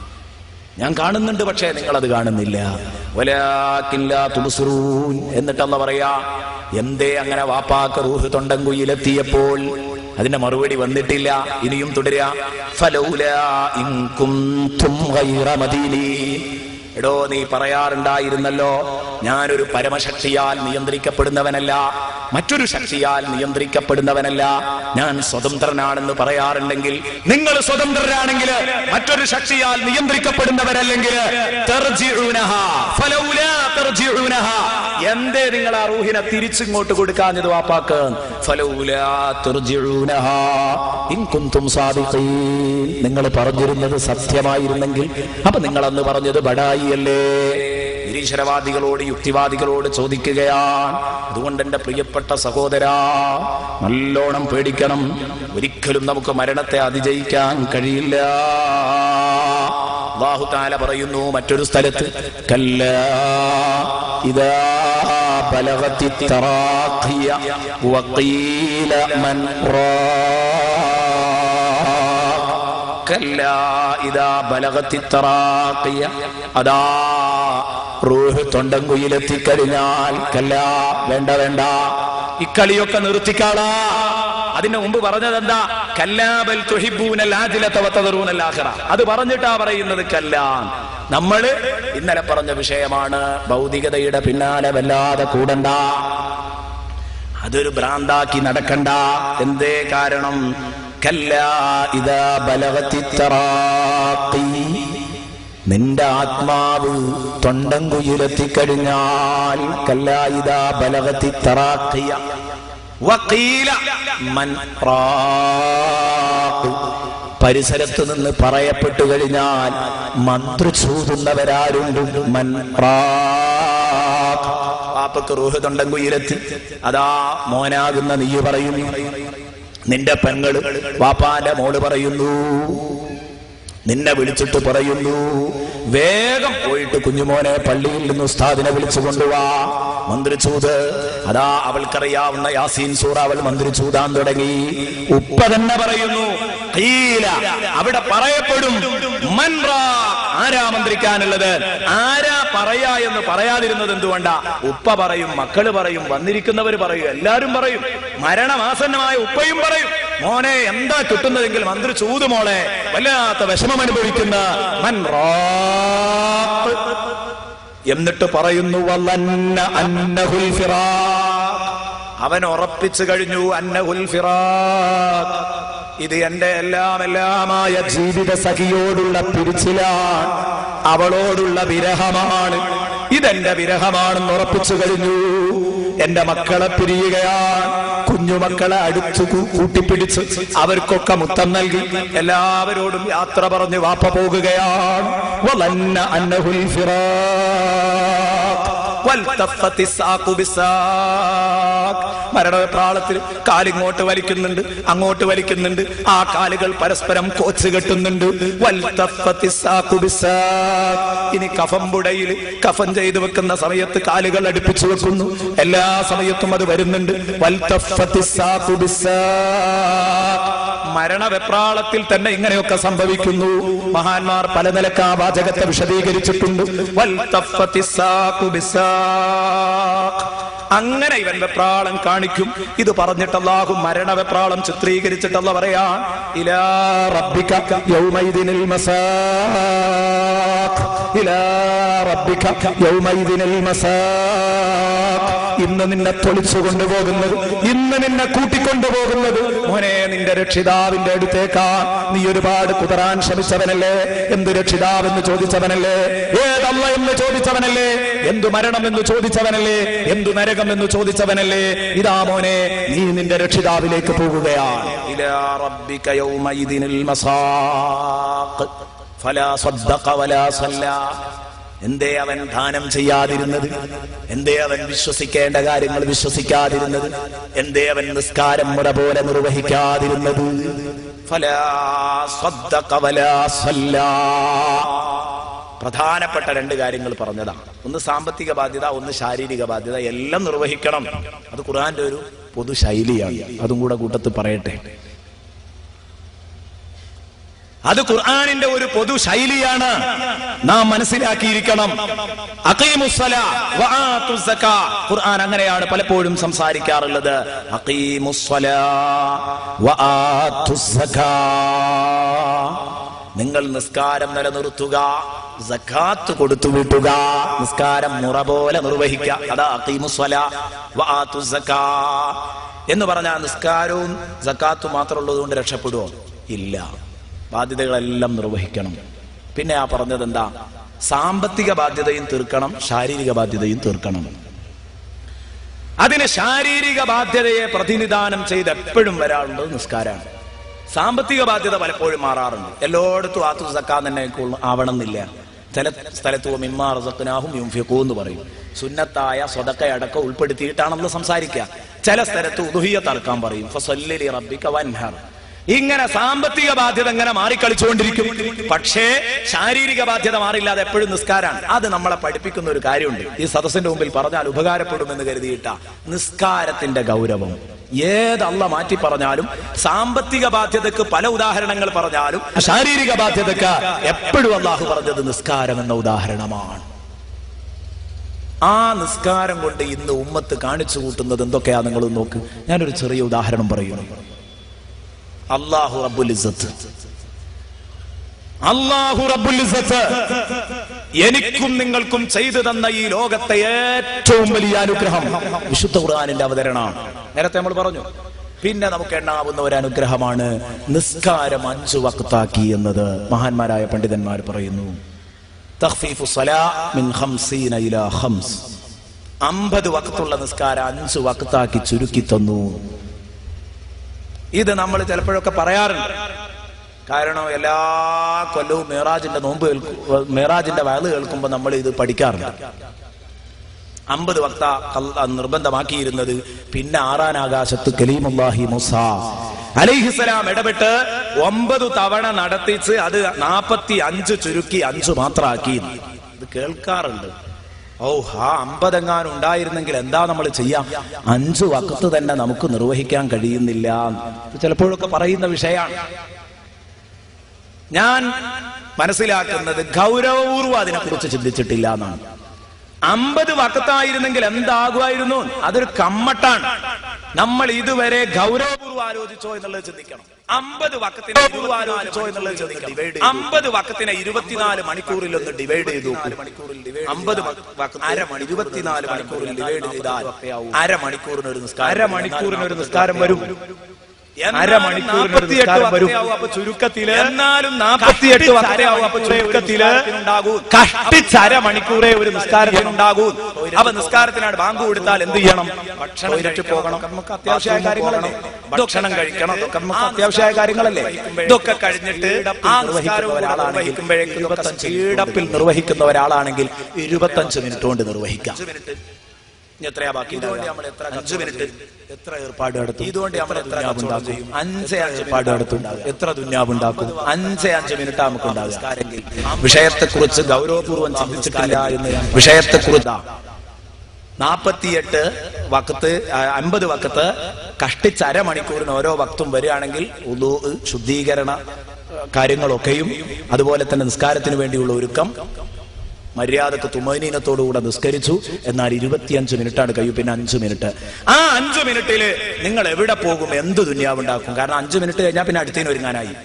ഞാൻ കാണുന്നുണ്ട് പക്ഷേ നിങ്ങൾ അത് കാണുന്നില്ല വലാകിൻ ലാ തുബ്സിറൂൻ എന്നിട്ടല്ല പറയാ എന്തേ അങ്ങനെ വാപ്പാക്ക് റൂഹ് തൊണ്ടൻകുയിലെത്തിയപ്പോൾ അതിന്റെ മറുപടി വന്നിട്ടില്ല ഇനിയും തുടരുക ഫലൗലാ ഇൻ കുൻതും ഗൈറ മദീനീൻ എടോ നീ പറയാറുണ്ടായിരുന്നല്ലോ ഞാനൊരു പരമശക്തിയാൽ നിയന്ത്രിക്കപ്പെടുന്നവനല്ല മറ്റൊരു ശക്തിയാൽ നിയന്ത്രിക്കപ്പെടുന്നവനല്ല ഞാൻ സ്വതന്ത്രനാണെന്ന് പറയാറുണ്ടെങ്കിൽ നിങ്ങൾ സ്വതന്ത്രരാണെങ്കിൽ മറ്റൊരു ശക്തിയാൽ നിയന്ത്രിക്കപ്പെടുന്നവരല്ലെങ്കിൽ തർജിഊനഹ. ഫലൗലാ തർജിഊനഹ. എന്തേ നിങ്ങൾ ആ റൂഹിനെ തിരിച്ചിങ്ങോട്ട് കൊടുക്കാഞ്ഞത് വാപ്പാക്ക് ഫലൗലാ തർജിഊനഹ. ഇൻ കുന്തും സാദിഖീൻ. നിങ്ങൾ പറഞ്ഞിരുന്നത് സത്യമായിരുന്നെങ്കിൽ അപ്പൊ നിങ്ങൾ അന്ന് പറഞ്ഞത് ബടായിയല്ലേ നിരീശ്വരവാദികളോട് യുക്തിവാദികളോട് ചോദിക്കുകയാണ് അതുകൊണ്ട് എന്റെ പ്രിയപ്പെട്ട സഹോദരാ നല്ലോണം പേടിക്കണം ഒരിക്കലും നമുക്ക് മരണത്തെ അതിജയിക്കാൻ കഴിയില്ല അല്ലാഹു താല പറയുന്നു മറ്റൊരു സ്ഥലത്ത് കല്ല ഇതാ ബലഗത്തി തറാഖിയ വഖീല മൻ റാഖ് കല്ല ഇതാ ബലഗത്തി തറാഖിയ അതാ റൂഹ് തൊണ്ടൻകുയിലെത്തിക്കഴിഞ്ഞാൽ കല്ല വേണ്ട വേണ്ട ഇക്കളിയൊക്കെ നിർത്തിക്കാളാ അതിന്റെ മുമ്പ് പറഞ്ഞത് എന്താ കല്ലാബൽ തുഹിബൂനൽ ആജിലത വതദറൂനൽ ആഖിറ അത് പറഞ്ഞിട്ടാ പറയുന്നത് കല്ലാൻ നമ്മള് ഇന്നലെ പറഞ്ഞ വിഷയമാണ് ഭൗതികതയുടെ പിന്നാലെ വല്ലാതെ കൂടണ്ട അതൊരു ഭ്രാന്താക്കി നടക്കണ്ട എന്തേ കാരണം കല്ലാ ഇതാ ബലഗത്തി തറാഖി നിന്റെ ആത്മാവ് തൊണ്ടൻകുയിലെത്തിക്കഴിഞ്ഞാൽ കല്ലായിതാ ബലഗത്തി തറാഖിയ വഖീല മൻ റാഖ്. പരിസരത്ത് നിന്ന് പറയപ്പെട്ടു കഴിഞ്ഞാൽ മന്ത്രിച്ചൂതുന്നവരാരുണ്ട് മൻ റാഖ്. പാപ്പക്ക് റൂഹ് തൊണ്ടൻകുയിലെത്തി അതാ മോനാകുന്ന നീ പറയുന്നു നിന്റെ പെങ്ങള് വാപ്പാന്റെ മോള് പറയുന്നു നിന്നെ വിളിച്ചിട്ട് പറയുന്നു വേഗം പോയിട്ട് കുഞ്ഞുമോനെ പള്ളിയിൽ നിന്ന് ഉസ്താദിനെ വിളിച്ചു കൊണ്ടുവാ മന്ത്രിച്ചൂത് അതാ അവൾക്കറിയാവുന്ന യാസീൻ സൂറ അവൾ മന്ത്രിച്ചൂതാൻ തുടങ്ങി ഉപ്പ തന്നെ പറയുന്നു "ഖീല." അവിടെ പറയപ്പെടും "മൻ റാ." ആരാ മന്ത്രിക്കാനുള്ളത് ആരാ പറയാ എന്ന് പറയാതിരുന്നത് എന്തുകൊണ്ടാ ഉപ്പ പറയും മക്കള് പറയും വന്നിരിക്കുന്നവർ പറയും എല്ലാരും പറയും മരണമാസന്നമായ ഉപ്പയും പറയും മോനെ എന്താ കിട്ടുന്നതെങ്കിൽ മന്ത്രി ചൂത് മോളെ വല്ലാത്ത വിഷമം അനുഭവിക്കുന്ന മൻ റാഖ്. എന്നിട്ട് പറയുന്നു വല്ലന്ന അന്നഹുൽ ഫിറാഖ്. അവൻ ഉറപ്പിച്ചു കഴിഞ്ഞു അന്നഹുൽ ഫിറാഖ്. ഇത് എന്റെ എല്ലാം എല്ലാമായ ജീവിത സഖിയോടുള്ള പിരിച്ചിലാണ് അവളോടുള്ള വിരഹമാണ് ഇതെന്റെ വിരഹമാണെന്ന് ഉറപ്പിച്ചു കഴിഞ്ഞു എന്റെ മക്കളെ പിരിയുകയാണ് കുഞ്ഞുമക്കളെ അടുത്തു കൂ- കൂട്ടിപ്പിടിച്ച് അവർക്കൊക്കെ മുത്തം നൽകി എല്ലാവരോടും യാത്ര പറഞ്ഞ് വാപ്പ പോകുകയാണ് വലന്ന അന്നഹുൽ ഫിറാഖ്. വൽതഫത്തി സാഖു ബിസാഖ്. മരണപ്രാളത്തിൽ കാലിങ്ങോട്ട് വലിക്കുന്നുണ്ട് അങ്ങോട്ട് വലിക്കുന്നുണ്ട് ആ കാലുകൾ പരസ്പരം കോച്ച് കെട്ടുന്നുണ്ട് വൽതഫത്തി സാഖു ബിസാഖ്. ഇനി കഫംപുടയിൽ കഫൻ ചെയ്തു വെക്കുന്ന സമയത്ത് കാലുകൾ അടുപ്പിച്ചു വെക്കുന്നു എല്ലാ സമയത്തും അത് വരുന്നുണ്ട് വൽതഫത്തി സാഖു ബിസാഖ്. മരണവെപ്രാളത്തിൽ തന്നെ ഇങ്ങനെയൊക്കെ സംഭവിക്കുന്നു മഹാന്മാർ പല നിലക്ക് ആ വാചകത്തെ വിശദീകരിച്ചിട്ടുണ്ട് വൽതഫത്തി സാഖു ബിസാഖ്. അങ്ങനെ ഇവൻ വെപ്രാളം കാണിക്കും ഇത് പറഞ്ഞിട്ട് അല്ലാഹു മരണവെപ്രാളം ചിത്രീകരിച്ചിട്ടല്ല പറയാ ഇലാ റബ്ബിക യൗമൈദിനിൽ മസാഖ് ഇലാ റബ്ബിക യൗമൈദിനിൽ മസാഖ് ഇന്ന് നിന്നെ തൊളിച്ചു കൊണ്ടുപോകുന്നത് ഇന്ന് നിന്നെ കൂട്ടിക്കൊണ്ടുപോകുന്നത് മോനെ നിന്റെ രക്ഷിതാവിന്റെ അടുത്തേക്കാ നീ ഒരുപാട് കുതറാൻ ശ്രമിച്ചവനല്ലേ എന്ത് രക്ഷിതാവെന്ന് ചോദിച്ചവനല്ലേ ഏതല്ല എന്ന് ചോദിച്ചവനല്ലേ എന്തു മരണം എന്ന് ചോദിച്ചവനല്ലേ എന്തു നരകം എന്ന് ചോദിച്ചവനല്ലേ ഇതാ മോനെ നീ നിന്റെ രക്ഷിതാവിലേക്ക് പോകുകയാണ് ഇലാ റബ്ബിക യൗമൈദിനിൽ മസാഖ് ഫലാ സദ്ദഖ വലാ സല്ലാ എന്തേ അവൻ ദാനം ചെയ്യാതിരുന്നത് എന്തേ അവൻ വിശ്വസിക്കേണ്ട കാര്യങ്ങൾ വിശ്വസിക്കാതിരുന്നത് എന്തേ അവൻ നിസ്കാരം മുറ പോലെ നിർവഹിക്കാതിരുന്നത് ഫലാ സദ്ദഖ വലാ സല്ലാ. പ്രധാനപ്പെട്ട രണ്ട് കാര്യങ്ങൾ പറഞ്ഞതാണ് ഒന്ന് സാമ്പത്തിക ബാധ്യത ഒന്ന് ശാരീരിക ബാധ്യത എല്ലാം നിർവഹിക്കണം അത് ഖുർആന്റെ ഒരു പൊതു ശൈലിയാണ് അതും കൂടെ കൂട്ടത്തിൽ പറയട്ടെ അത് ഖുർആാനിന്റെ ഒരു പൊതു ശൈലിയാണ് നാം മനസ്സിലാക്കിയിരിക്കണം അഖീമുസ്സലാ വആത്തുസ് സക്കാ. ഖുർആൻ അങ്ങനെയാണ് പലപ്പോഴും സംസാരിക്കാറുള്ളത് അഖീമുസ്സലാ വആത്തുസ് സക്കാ. നിങ്ങൾ നിസ്കാരം നിലനിർത്തുക സക്കാത്ത് കൊടുത്തു വിട്ടുക നിസ്കാരം മുറ പോലെ നിർവഹിക്കുക അതാ അഖീമുസ്സലാ വആത്തുസ് സക്കാ. എന്ന് പറഞ്ഞാൽ നിസ്കാരവും സക്കാത്തും മാത്രമുള്ളത് കൊണ്ട് രക്ഷപ്പെടുവോ ഇല്ല ബാധ്യതകളെല്ലാം നിർവഹിക്കണം പിന്നെ ആ പറഞ്ഞത് എന്താ സാമ്പത്തിക ബാധ്യതയും തീർക്കണം ശാരീരിക ബാധ്യതയും തീർക്കണം അതിന് ശാരീരിക ബാധ്യതയെ പ്രതിനിധാനം ചെയ്ത് എപ്പോഴും വരാറുള്ളത് നിസ്കാരമാണ് സാമ്പത്തിക ബാധ്യത പലപ്പോഴും മാറാറുണ്ട് എല്ലായിടത്തും ആത്തു സക്കാൻ തന്നെ കൊള്ളു- ആവണമെന്നില്ല ചില സ്ഥലത്ത് മിമ്മാർ സക്കനാഹും യുംഫിഖൂ എന്ന് പറയും സുന്നത്തായ സ്വതക്കയടക്കം ഉൾപ്പെടുത്തിയിട്ടാണ് നമ്മൾ സംസാരിക്കുക ചില സ്ഥലത്ത് ഉദുഹിയ തർക്കാൻ പറയും ഫസല്ലി റബ്ബിക വൻഹർ ഇങ്ങനെ സാമ്പത്തിക ബാധ്യത ഇങ്ങനെ മാറിക്കളിച്ചുകൊണ്ടിരിക്കും പക്ഷേ ശാരീരിക ബാധ്യത മാറില്ലാതെ എപ്പോഴും നിസ്കാരാണ് അത് നമ്മളെ പഠിപ്പിക്കുന്ന ഒരു കാര്യമുണ്ട് ഈ സദസ്സിന്റെ മുമ്പിൽ പറഞ്ഞാൽ ഉപകാരപ്പെടുമെന്ന് കരുതിയിട്ട നിസ്കാരത്തിന്റെ ഗൗരവം ഏതല്ല മാറ്റി പറഞ്ഞാലും സാമ്പത്തിക ബാധ്യതക്ക് പല ഉദാഹരണങ്ങൾ പറഞ്ഞാലും ശാരീരിക ബാധ്യതക്ക് എപ്പോഴും അള്ളാഹു പറഞ്ഞത് നിസ്കാരം എന്ന ഉദാഹരണമാണ് ആ നിസ്കാരം കൊണ്ട് ഇന്ന് ഉമ്മത്ത് കാണിച്ചു കൂട്ടുന്നത് എന്തൊക്കെയാ നിങ്ങൾ നോക്ക് ഞാനൊരു ചെറിയ ഉദാഹരണം പറയുന്നു അള്ളാഹു റബ്ബുൽ ഇസ്സത്ത് അള്ളാഹു റബ്ബുൽ ഇസ്സത്ത് എനിക്കും നിങ്ങൾക്കും ചെയ്തു തന്ന ഈ ലോകത്തെ ഏറ്റവും വലിയ അനുഗ്രഹം വിശുദ്ധ ഖുർആനിന്റെ അവതരണമാണ് നേരത്തെ നമ്മൾ പറഞ്ഞു പിന്നെ നമുക്ക് എണ്ണാവുന്ന ഒരു അനുഗ്രഹമാണ് നിസ്കാരം അഞ്ചു വക്താക്കി എന്നത് മഹാന്മാരായ പണ്ഡിതന്മാർ പറയുന്നു തഖ്ഫീഫു സ്വലാ മിൻ ഖംസീന ഇലാ ഖംസ് അമ്പത് വക്തുള്ള നിസ്കാരം അഞ്ചു വക്താക്കി ചുരുക്കി തന്നു ഇത് നമ്മൾ ചിലപ്പോഴൊക്കെ പറയാറുണ്ട് കാരണം എല്ലാ കൊല്ലവും മേറാജിന്റെ നോമ്പ് കേൾക്കും മേറാജിന്റെ വയല് കേൾക്കുമ്പോൾ നമ്മൾ ഇത് പഠിക്കാറുണ്ട് അമ്പത് വക്ത അല്ല- നിർബന്ധമാക്കിയിരുന്നത് പിന്നെ ആറാൻ ആകാശത്ത് കലീമുല്ലാഹി മുസ അലൈഹിസലാം ഇടപെട്ട് ഒമ്പത് തവണ നടത്തിച്ച് അത് നാപ്പത്തി അഞ്ച് ചുരുക്കി അഞ്ചു മാത്രമാക്കി ഇത് കേൾക്കാറുണ്ട് ഓ ആ അമ്പതെങ്ങാനും ഉണ്ടായിരുന്നെങ്കിൽ എന്താ നമ്മൾ ചെയ്യാം അഞ്ചു വക്കത്ത് തന്നെ നമുക്ക് നിർവഹിക്കാൻ കഴിയുന്നില്ല ഇത് ചിലപ്പോഴൊക്കെ പറയുന്ന വിഷയമാണ് ഞാൻ മനസ്സിലാക്കുന്നത് ഗൗരവപൂർവ്വം അതിനെക്കുറിച്ച് ചിന്തിച്ചിട്ടില്ല എന്നാണ് അമ്പത് വക്കത്തായിരുന്നെങ്കിൽ എന്താകുമായിരുന്നു അതൊരു കമ്മട്ടാണ് നമ്മൾ ഇതുവരെ ഗൗരവപൂർവ്വം ആലോചിച്ചോ എന്നുള്ളത് ചിന്തിക്കണം അമ്പത് വക്കത്തിനെ ഇരുപത് ആലോചിച്ചോ എന്നുള്ളത് ചിന്തിക്കണം അമ്പത് വക്കത്തിനെ ഇരുപത്തിനാല് മണിക്കൂറിൽ ഒന്ന് ഡിവൈഡ് ചെയ്തു അമ്പത് അരമണി ഇരുപത്തിനാല് മണിക്കൂറിൽ ഡിവൈഡ് ചെയ്താൽ അരമണിക്കൂറിന് ഒരു നിസ്കാരം അരമണിക്കൂറിന് ഒരു നിസ്കാരം വരും അരമണിക്കൂർ അപ്പൊ ചുരുക്കത്തില് എന്നാലും നാപ്പത്തിയെട്ട് വക്തയാവും അപ്പൊ ചുരുക്കത്തില് കഷ്ടിച്ച് അരമണിക്കൂറേ ഒരു നിസ്കാരത്തിനുണ്ടാകൂ അപ്പൊ നിസ്കാരത്തിനാണ് ബാങ്ക് കൊടുത്താൽ എന്ത് ചെയ്യണം ഭക്ഷണം കഴിച്ച് പോകണം നമുക്ക് അത്യാവശ്യമായ കാര്യങ്ങളല്ലേ ഭക്ഷണം കഴിക്കണം ഇതൊക്കെ നമുക്ക് അത്യാവശ്യമായ കാര്യങ്ങളല്ലേ ഇതൊക്കെ കഴിഞ്ഞിട്ട് ആ നിസ്കാരം നിർവഹിക്കുമ്പോഴേക്കും ഇരുപത്തഞ്ച് ഈടപ്പിൽ നിർവഹിക്കുന്ന ഒരാളാണെങ്കിൽ ഇരുപത്തഞ്ച് മിനിറ്റ് കൊണ്ട് നിർവഹിക്കാം ഇനി എത്രയാ ബാക്കി ഇതുകൊണ്ട് നമ്മൾ എത്ര അഞ്ച് മിനിറ്റ് എത്ര ഏർപ്പാട് നടത്തും ഇതുകൊണ്ട് നമ്മൾ എത്ര ഉണ്ടാക്കും അഞ്ച് ഏർപ്പാട് നടത്തും എത്ര ദുന്യാവുണ്ടാക്കും അഞ്ച് അഞ്ച് മിനിറ്റ് നമുക്ക് ഉണ്ടാകും വിഷയത്തെക്കുറിച്ച് ഗൗരവപൂർവ്വം ചിന്തിച്ചിട്ടില്ല എന്ന് ഞാൻ വിഷയത്തെക്കുറിച്ച് നാപ്പത്തിയെട്ട് വക്കത്ത് ആ, അമ്പത് വക്കത്ത് കഷ്ടിച്ച് അരമണിക്കൂറിന് ഓരോ വക്തും വരികയാണെങ്കിൽ ഉദു ശുദ്ധീകരണ ആ, കാര്യങ്ങളൊക്കെയും അതുപോലെ തന്നെ നിസ്കാരത്തിന് വേണ്ടിയുള്ള ഒരുക്കം മര്യാദക്ക് തുമനീനത്തോടുകൂടെ നിസ്കരിച്ചു എന്നാൽ ഇരുപത്തിയഞ്ച് മിനിറ്റാണ് കഴിയും പിന്നെ അഞ്ച് മിനിറ്റ് ആ അഞ്ച് മിനിറ്റില് നിങ്ങൾ എവിടെ പോകും എന്ത് ദുന്യാവുണ്ടാക്കും കാരണം അഞ്ച് മിനിറ്റ് കഴിഞ്ഞാൽ പിന്നെ അടുത്തതിന് ഒരുങ്ങാനായി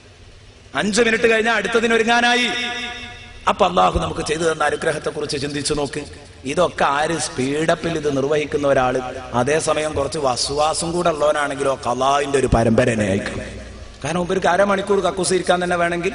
അഞ്ച് മിനിറ്റ് കഴിഞ്ഞാൽ അടുത്തതിന് ഒരുങ്ങാനായി അപ്പൊ അള്ളാഹു നമുക്ക് ചെയ്തു തന്ന അനുഗ്രഹത്തെ കുറിച്ച് ചിന്തിച്ചു നോക്ക് ഇതൊക്കെ ആര് സ്പീഡപ്പിൽ ഇത് നിർവഹിക്കുന്ന ഒരാള് അതേസമയം കുറച്ച് വസുവാസം കൂടെ ഉള്ളവനാണെങ്കിലോ കലാവിന്റെ ഒരു പരമ്പരനെ അയക്കും കാരണം ഇവർക്ക് അരമണിക്കൂർ കക്കൂസ് ഇരിക്കാൻ തന്നെ വേണമെങ്കിൽ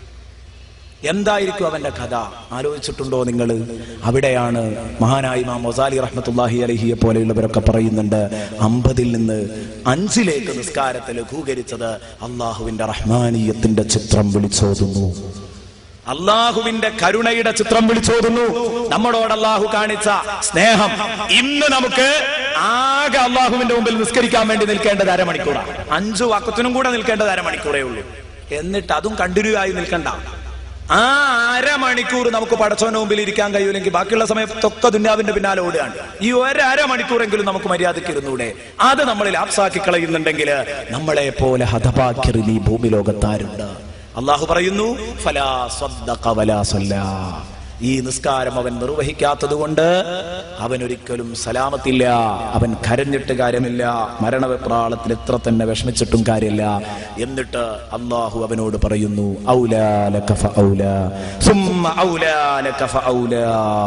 എന്തായിരിക്കും അവന്റെ കഥ ആലോചിച്ചിട്ടുണ്ടോ നിങ്ങൾ അവിടെയാണ് മഹാനായി മാ മൊസാലി റഹ്മത്തുല്ലാഹി അലഹിയെ പോലെയുള്ളവരൊക്കെ പറയുന്നുണ്ട് അമ്പതിൽ നിന്ന് അഞ്ചിലേക്ക് നിസ്കാരത്തെ ലഘൂകരിച്ചത് അള്ളാഹുവിന്റെ റഹ്മാനീയത്തിന്റെ ചിത്രം വിളിച്ചോതുന്നു അള്ളാഹുവിന്റെ കരുണയുടെ ചിത്രം വിളിച്ചോതുന്നു നമ്മളോട് അള്ളാഹു കാണിച്ച സ്നേഹം ഇന്ന് നമുക്ക് ആകെ അള്ളാഹുവിന്റെ മുമ്പിൽ നിസ്കരിക്കാൻ വേണ്ടി നിൽക്കേണ്ടത് അരമണിക്കൂറാണ് അഞ്ചു വാക്കത്തിനും കൂടെ നിൽക്കേണ്ടത് അരമണിക്കൂറേ ഉള്ളൂ എന്നിട്ട് അതും കണ്ടിന്യൂ ആയി നിൽക്കണ്ട ആ അരമണിക്കൂർ നമുക്ക് പടച്ചോന്റെ മുമ്പിൽ ഇരിക്കാൻ കഴിയൂലെങ്കിൽ ബാക്കിയുള്ള സമയത്തൊക്കെ ദുന്യാവിന്റെ പിന്നാലെ ഓടുകയാണ് ഈ ഒരു അരമണിക്കൂറെങ്കിലും നമുക്ക് മര്യാദയ്ക്ക് ഇരുന്നൂടെ അത് നമ്മളിൽ ആപ്സാക്കി കളയുന്നുണ്ടെങ്കിൽ നമ്മളെ പോലെ ഹതഭാഗ്യർ ഈ ഭൂമി ലോകത്താരുണ്ട് അള്ളാഹു പറയുന്നു ഫലാ സ്വദ്ദഖ വലാ സല്ലാ. ഈ നിസ്കാരം അവൻ നിർവഹിക്കാത്തത് കൊണ്ട് അവൻ ഒരിക്കലും സലാമത്തില്ല അവൻ കരഞ്ഞിട്ട് കാര്യമില്ല മരണവെപ്രാളത്തിൽ എത്ര തന്നെ വിഷമിച്ചിട്ടും കാര്യമില്ല എന്നിട്ട് അള്ളാഹു അവനോട് പറയുന്നു ഔലാ ലക ഫഔലാ. സുമ്മ ഔലാ ലക ഫഔലാ.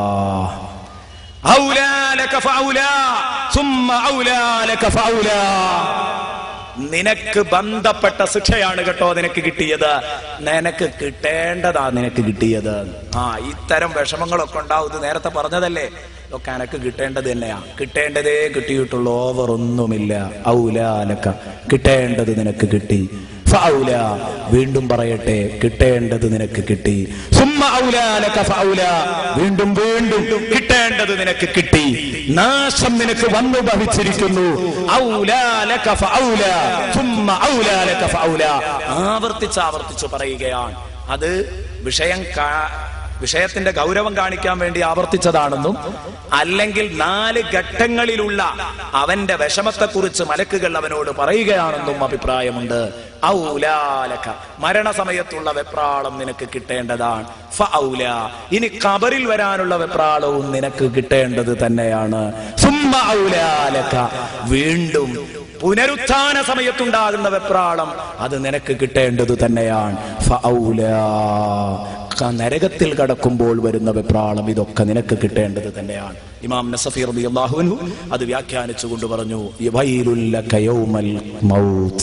ഔലാ ലക ഫഔലാ. സുമ്മ ഔലാ ലക ഫഔലാ. നിനക്ക് ബന്ധപ്പെട്ട ശിക്ഷയാണ് കേട്ടോ നിനക്ക് കിട്ടിയത് നിനക്ക് കിട്ടേണ്ടതാ നിനക്ക് കിട്ടിയത് ആ ഇത്തരം വിഷമങ്ങളൊക്കെ ഉണ്ടാവും ഇത് നേരത്തെ പറഞ്ഞതല്ലേ ഇതൊക്കെ എനക്ക് കിട്ടേണ്ടത് തന്നെയാ കിട്ടേണ്ടതേ കിട്ടിയിട്ടുള്ളൂ ഓവർ ഒന്നുമില്ല ഔലാലക്ക കിട്ടേണ്ടത് നിനക്ക് കിട്ടി ഫൗല വീണ്ടും പറയട്ടെ കിട്ടേണ്ടത് നിനക്ക് കിട്ടി സുമ്മ ഔലാലക ഫൗല വീണ്ടും വീണ്ടും കിട്ടേണ്ടത് നിനക്ക് കിട്ടി നാശം നിനക്ക് വന്നു ഭവിച്ചിരിക്കുന്നു ഔലാലക ഫൗല സുമ്മ ഔലാലക ഫൗല ആവർത്തിച്ച് ആവർത്തിച്ച് പറയുകയാണ് അത് വിഷയം കാ- വിഷയത്തിന്റെ ഗൗരവം കാണിക്കാൻ വേണ്ടി ആവർത്തിച്ചതാണെന്നും അല്ലെങ്കിൽ നാല് ഘട്ടങ്ങളിലുള്ള അവന്റെ വിഷമത്തെക്കുറിച്ച് മലക്കുകൾ അവനോട് പറയുകയാണെന്നും അഭിപ്രായമുണ്ട് ഔലാലക മരണസമയത്തുള്ള വെപ്രാളം നിനക്ക് കിട്ടേണ്ടതാണ് ഫൗല ഇനി കബറിൽ വരാനുള്ള വെപ്രാളവും നിനക്ക് കിട്ടേണ്ടത് തന്നെയാണ് സുമ്മ ഔലാലക വീണ്ടും പുനരുത്ഥാന സമയത്തുണ്ടാകുന്ന വെപ്രാളം അത് നിനക്ക് കിട്ടേണ്ടത് തന്നെയാണ് ഫൗലാ. ക- നരകത്തിൽ കടക്കുമ്പോൾ വരുന്ന വെപ്രാളം ഇതൊക്കെ നിനക്ക് കിട്ടേണ്ടത് തന്നെയാണ് ഇമാം നസഫി റളിയല്ലാഹു അൻഹു അത് വ്യാഖ്യാനിച്ചു കൊണ്ട് പറഞ്ഞു വൈലുൽ ലക യൗമൽ മൗത്ത്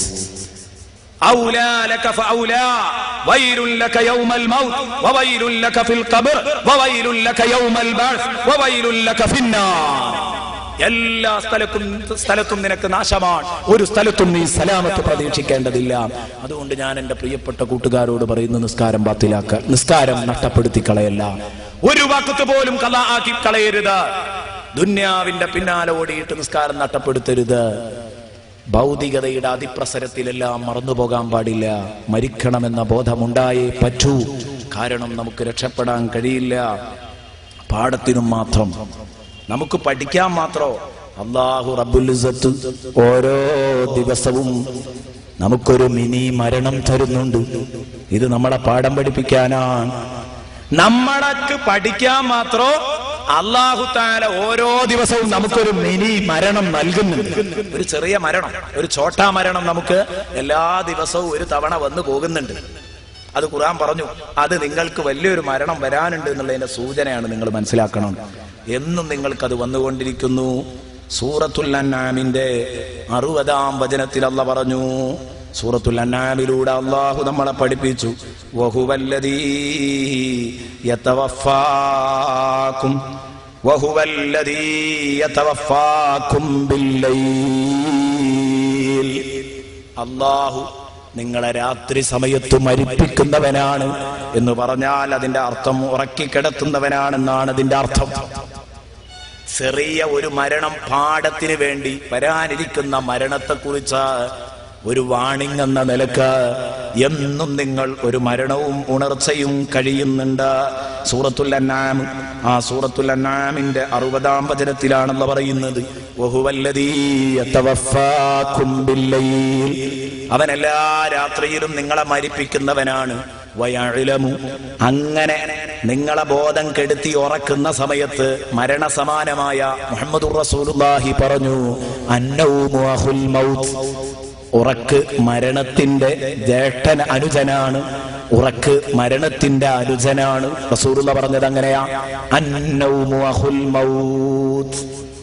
أولى لك فأولى ويل لك يوم الموت وويل لك في القبر وويل لك يوم البعث وويل لك في النار എല്ലാ സ്ഥലത്തും സ്ഥലത്തും നിനക്ക് നാശമാണ് ഒരു സ്ഥലത്തും നീ സലാമത്ത് പ്രതീക്ഷിക്കേണ്ടതില്ല അതുകൊണ്ട് ഞാൻ എന്റെ പ്രിയപ്പെട്ട കൂട്ടുകാരോട് പറയുന്നു നിസ്കാരം ബാത്തിലാക്ക നിസ്കാരം നഷ്ടപ്പെടുത്തി കളയല്ല ഒരു വാക്കത്ത് പോലും കല ആക്കി കളയരുത് ദുന്യാവിന്റെ പിന്നാലെ ഓടിയിട്ട് നിസ്കാരം നഷ്ടപ്പെടുത്തരുത് ഭൗതികതയുടെ അതിപ്രസരത്തിലെല്ലാം മറന്നുപോകാൻ പാടില്ല മരിക്കണമെന്ന ബോധമുണ്ടായേ പറ്റൂ കാരണം നമുക്ക് രക്ഷപ്പെടാൻ കഴിയില്ല പാഠത്തിനും മാത്രം നമുക്ക് പഠിക്കാൻ മാത്രോ അള്ളാഹു റബ്ബുൽ ഇസ്സത്ത് ഓരോ ദിവസവും നമുക്കൊരു മിനി മരണം തരുന്നുണ്ട് ഇത് നമ്മളെ പാഠം പഠിപ്പിക്കാനാണ് നമ്മളക്ക് പഠിക്കാൻ മാത്രോ അള്ളാഹു താല ഓരോ ദിവസവും നമുക്കൊരു മിനി മരണം നൽകുന്നുണ്ട് ഒരു ചെറിയ മരണം ഒരു ചോട്ടാ മരണം നമുക്ക് എല്ലാ ദിവസവും ഒരു തവണ വന്നു പോകുന്നുണ്ട് അത് ഖുർആൻ പറഞ്ഞു അത് നിങ്ങൾക്ക് വലിയൊരു മരണം വരാനുണ്ട് എന്നുള്ളതിന്റെ സൂചനയാണ് നിങ്ങൾ മനസ്സിലാക്കണം എന്നും നിങ്ങൾക്ക് അത് വന്നുകൊണ്ടിരിക്കുന്നു സൂറത്തുൽ അന്നാമിന്റെ അറുപതാം വചനത്തിൽ അല്ല പറഞ്ഞു സൂറത്തുൽ അന്നാമിലൂടെ അള്ളാഹു നമ്മളെ പഠിപ്പിച്ചു വഹുവല്ലദീ യതവഫാക്കും വഹുവല്ലദീ യതവഫാക്കും ബില്ലൈൽ അള്ളാഹു നിങ്ങളെ രാത്രി സമയത്ത് മരിപ്പിക്കുന്നവനാണ് എന്ന് പറഞ്ഞാൽ അതിന്റെ അർത്ഥം ഉറക്കിക്കിടത്തുന്നവനാണെന്നാണ് അതിന്റെ അർത്ഥം ചെറിയ ഒരു മരണം പാഠത്തിന് വേണ്ടി വരാനിരിക്കുന്ന മരണത്തെക്കുറിച്ച് ഒരു വാണിംഗ് എന്ന നിലക്ക് എന്നും നിങ്ങൾ ഒരു മരണവും ഉണർച്ചയും കഴിയുന്നുണ്ട് സൂറത്തുൽ അന്നാം ആ സൂറത്തുൽ അന്നാമിന്റെ അറുപതാം വചനത്തിലാണല്ലോ പറയുന്നത് വഹുവല്ലദീ യതവഫാക്കും ബില്ലൈൽ. അവൻ എല്ലാ രാത്രിയിലും നിങ്ങളെ മരിപ്പിക്കുന്നവനാണ് വയഴിലമു അങ്ങനെ നിങ്ങളെ ബോധം കെടുത്തി ഉറക്കുന്ന സമയത്ത് മരണസമാനമായ മുഹമ്മദ് റസൂലുള്ളാഹി പറഞ്ഞു അന്നവും അഹുൽ മൗത്ത് ഉറക്ക് മരണത്തിന്റെ ജ്യേഷ്ഠൻ അനുജനാണ് ഉറക്ക് മരണത്തിന്റെ അനുജനാണ് റസൂലുള്ള പറഞ്ഞത് അങ്ങനെയാ അന്നവും അഹുൽ മൗത്ത്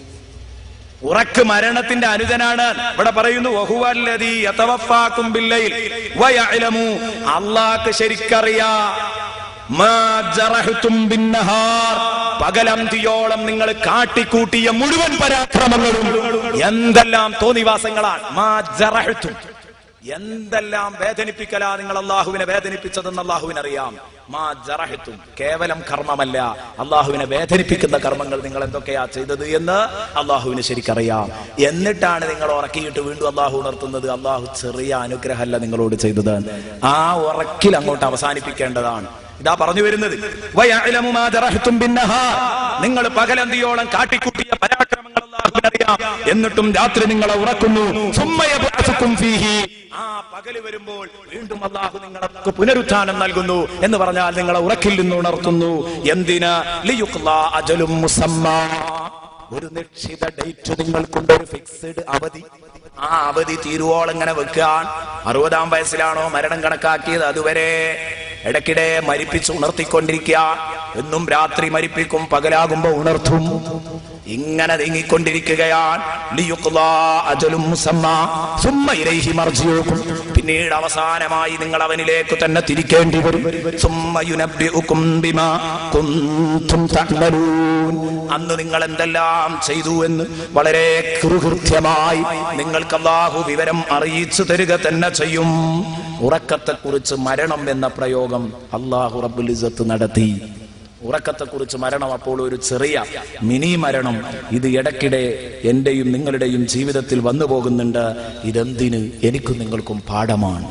ഉറക്ക് മരണത്തിന്റെ അനുജനാണ് ഇവിടെ പറയുന്നു വഹുവല്ലദീ യതവഫാക്കും ബില്ലൈൽ വയഅലമു അല്ലാഹ്ക്ക് ശരിക്കറിയാ മാ ജറഹ്തും ബിന്നഹാർ പകലന്തിയോളം നിങ്ങൾ കാട്ടിക്കൂട്ടിയ മുഴുവൻ പരാക്രമങ്ങളും എന്തെല്ലാം തോന്നിവാസങ്ങളാണ് മാ ജറഹ്തും എന്തെല്ലാം വേദനിപ്പിക്കലാ നിങ്ങൾ അള്ളാഹുവിനെ വേദനിപ്പിച്ചതെന്ന് അള്ളാഹുവിന് അറിയാം മാ ജറഹത്തും കേവലം കർമ്മമല്ല അള്ളാഹുവിനെ വേദനിപ്പിക്കുന്ന കർമ്മങ്ങൾ നിങ്ങൾ എന്തൊക്കെയാ ചെയ്തത് എന്ന് അള്ളാഹുവിന് ശരിക്കറിയാം എന്നിട്ടാണ് നിങ്ങൾ ഉറക്കിയിട്ട് വീണ്ടും അള്ളാഹു ഉണർത്തുന്നത് അള്ളാഹു ചെറിയ അനുഗ്രഹമല്ല നിങ്ങളോട് ചെയ്തത് ആ ഉറക്കിൽ അങ്ങോട്ട് അവസാനിപ്പിക്കേണ്ടതാണ് ഇതാ പറഞ്ഞു വരുന്നത് വയഅലമു മാ ജറഹ്തും ബിന്നഹാർ. നിങ്ങൾ പകലന്തിയോളം കാട്ടിക്കൂട്ടിയ പരാക്രമങ്ങൾ അല്ലാഹുവിനറിയാം എന്നിട്ടും രാത്രി നിങ്ങളെ ഉറക്കുന്നു സുമ്മ യബ്അസുക്കും ഫീഹി. ആ പകല് വരുമ്പോൾ വീണ്ടും അള്ളാഹു നിങ്ങൾക്ക് പുനരുത്ഥാനം നൽകുന്നു എന്ന് പറഞ്ഞാൽ നിങ്ങളെ ഉറക്കിൽ നിന്ന് ഉണർത്തുന്നു എന്തിന് ലിയുഖ്ലാ അജലും മുസമ്മാ ഒരു നിശ്ചിത ഡേറ്റ് നിങ്ങൾക്കുണ്ട് ഒരു ഫിക്സഡ് അവധി ആ അവധി തീരുവോളം ഇങ്ങനെ വെക്കാൻ അറുപതാം വയസ്സിലാണോ മരണം കണക്കാക്കിയത് അതുവരെ ഇടയ്ക്കിടെ മരിപ്പിച്ച് ഉണർത്തിക്കൊണ്ടിരിക്കുക എന്നും രാത്രി മരിപ്പിക്കും പകലാകുമ്പോ ഉണർത്തും ഇങ്ങനെ നീങ്ങിക്കൊണ്ടിരിക്കുകയാണ് ലിയുഖ്ലാ അജലും മുസമ്മാ സുമ്മ ഇലൈഹി മർജിഊക്കും പിന്നീട് അവസാനമായി നിങ്ങൾ അവനിലേക്ക് തന്നെ തിരിക്കേണ്ടി വരും സുമ്മ യുനബ്ബിഉക്കും ബിമാ കുന്തും തഅമലൂൻ അന്ന് നിങ്ങൾ എന്തെല്ലാം ചെയ്തു എന്ന് വളരെ കൃകൃത്യമായി നിങ്ങൾക്ക് അല്ലാഹു വിവരം അറിയിച്ചു തരിക തന്നെ ചെയ്യും ഉറക്കത്തെക്കുറിച്ച് മരണം എന്ന പ്രയോഗം അള്ളാഹു റബ്ബുൽ ഇസ്സത്ത് നടത്തി ഉറക്കത്തെക്കുറിച്ച് മരണം അപ്പോൾ ഒരു ചെറിയ മിനി മരണം ഇത് ഇടയ്ക്കിടെ എന്റെയും നിങ്ങളുടെയും ജീവിതത്തിൽ വന്നു പോകുന്നുണ്ട് ഇതെന്തിന് എനിക്കും നിങ്ങൾക്കും പാഠമാണ്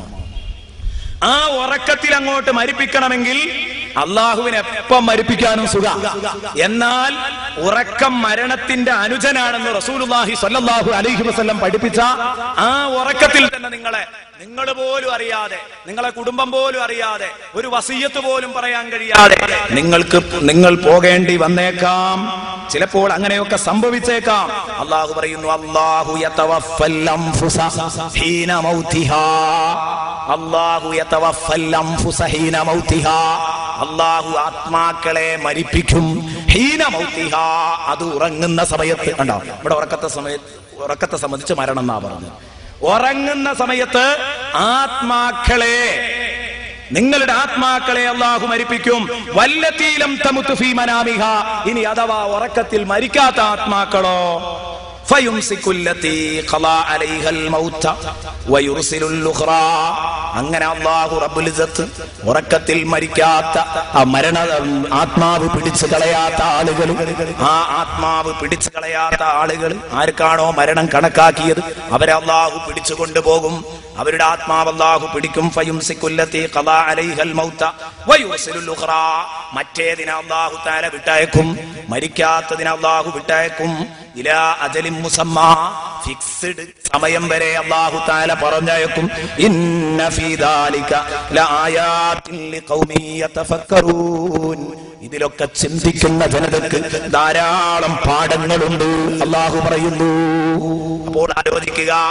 ആ ഉറക്കത്തിൽ അങ്ങോട്ട് മരിപ്പിക്കണമെങ്കിൽ അള്ളാഹുവിനെ എപ്പം മരിപ്പിക്കാനും സുഖ എന്നാൽ ഉറക്കം മരണത്തിന്റെ അനുജനാണെന്ന് റസൂലുള്ളാഹി സ്വല്ലല്ലാഹു അലൈഹി വസല്ലം പഠിപ്പിച്ച ആ ഉറക്കത്തിൽ തന്നെ നിങ്ങളെ നിങ്ങൾ പോലും അറിയാതെ നിങ്ങളെ കുടുംബം പോലും അറിയാതെ ഒരു വസീയത്ത് പോലും പറയാൻ കഴിയാതെ നിങ്ങൾക്ക് നിങ്ങൾ പോകേണ്ടി വന്നേക്കാം ചിലപ്പോൾ അങ്ങനെയൊക്കെ സംഭവിച്ചേക്കാം അള്ളാഹു പറയുന്നു അള്ളാഹു യതവഫൽ അൻഫുസ ഹീന മൗതിഹാ അള്ളാഹു യതവഫൽ അൻഫുസ ഹീന മൗതിഹാ അള്ളാഹു ആത്മാക്കളെ മരിപ്പിക്കും ഹീന മൗതിഹാ അത് ഉറങ്ങുന്ന സമയത്ത് കണ്ടോ ഇവിടെ ഉറക്കത്തെ സമയത്ത് ഉറക്കത്തെ സംബന്ധിച്ച് മരണം എന്നാ പറഞ്ഞത് ഉറങ്ങുന്ന സമയത്ത് ആത്മാക്കളെ നിങ്ങളുടെ ആത്മാക്കളെ അള്ളാഹു മരിപ്പിക്കും വല്ലത്തീലം തമുത്തു ഫീ മനാമിഹ ഇനി അഥവാ ഉറക്കത്തിൽ മരിക്കാത്ത ആത്മാക്കളോ فيمسك التي قضى عليها الموت ويرسل الأخرى അങ്ങനെ അള്ളാഹു റബ്ബുൽ ഇസ്സത്ത് ഉറക്കത്തിൽ മരിക്കാത്ത ആ മരണ ആത്മാവ് പിടിച്ചു കളയാത്ത ആളുകൾ ആ ആത്മാവ് പിടിച്ചു കളയാത്ത ആളുകൾ ആർക്കാണോ മരണം കണക്കാക്കിയത് അവരെ അള്ളാഹു പിടിച്ചു കൊണ്ടുപോകും അവരുടെ ആത്മാവ് അള്ളാഹു പിടിക്കും ഫയുംസിക്കുല്ലത്തി ഖളാ അലൈഹൽ മൗത വയുർസിലുൽ ഉഖ്റാ മറ്റേതിനെ അള്ളാഹു താല വിട്ടയക്കും മരിക്കാത്തതിനെ അള്ളാഹു വിട്ടയക്കും ഇലാ അജലിൻ മുസമ്മ ഫിക്സ്ഡ് സമയം വരെ അള്ളാഹു താല പറഞ്ഞയക്കും ഇന്ന ഫീ ദാലിക ലആയാത്തിൻ ലിഖൗമി യതഫക്കറൂൻ ഇതിലൊക്കെ ചിന്തിക്കുന്ന ജനതക്ക് ധാരാളം പാഠങ്ങളുണ്ട് അള്ളാഹു പറയുന്നു അപ്പോൾ ആലോചിക്കുക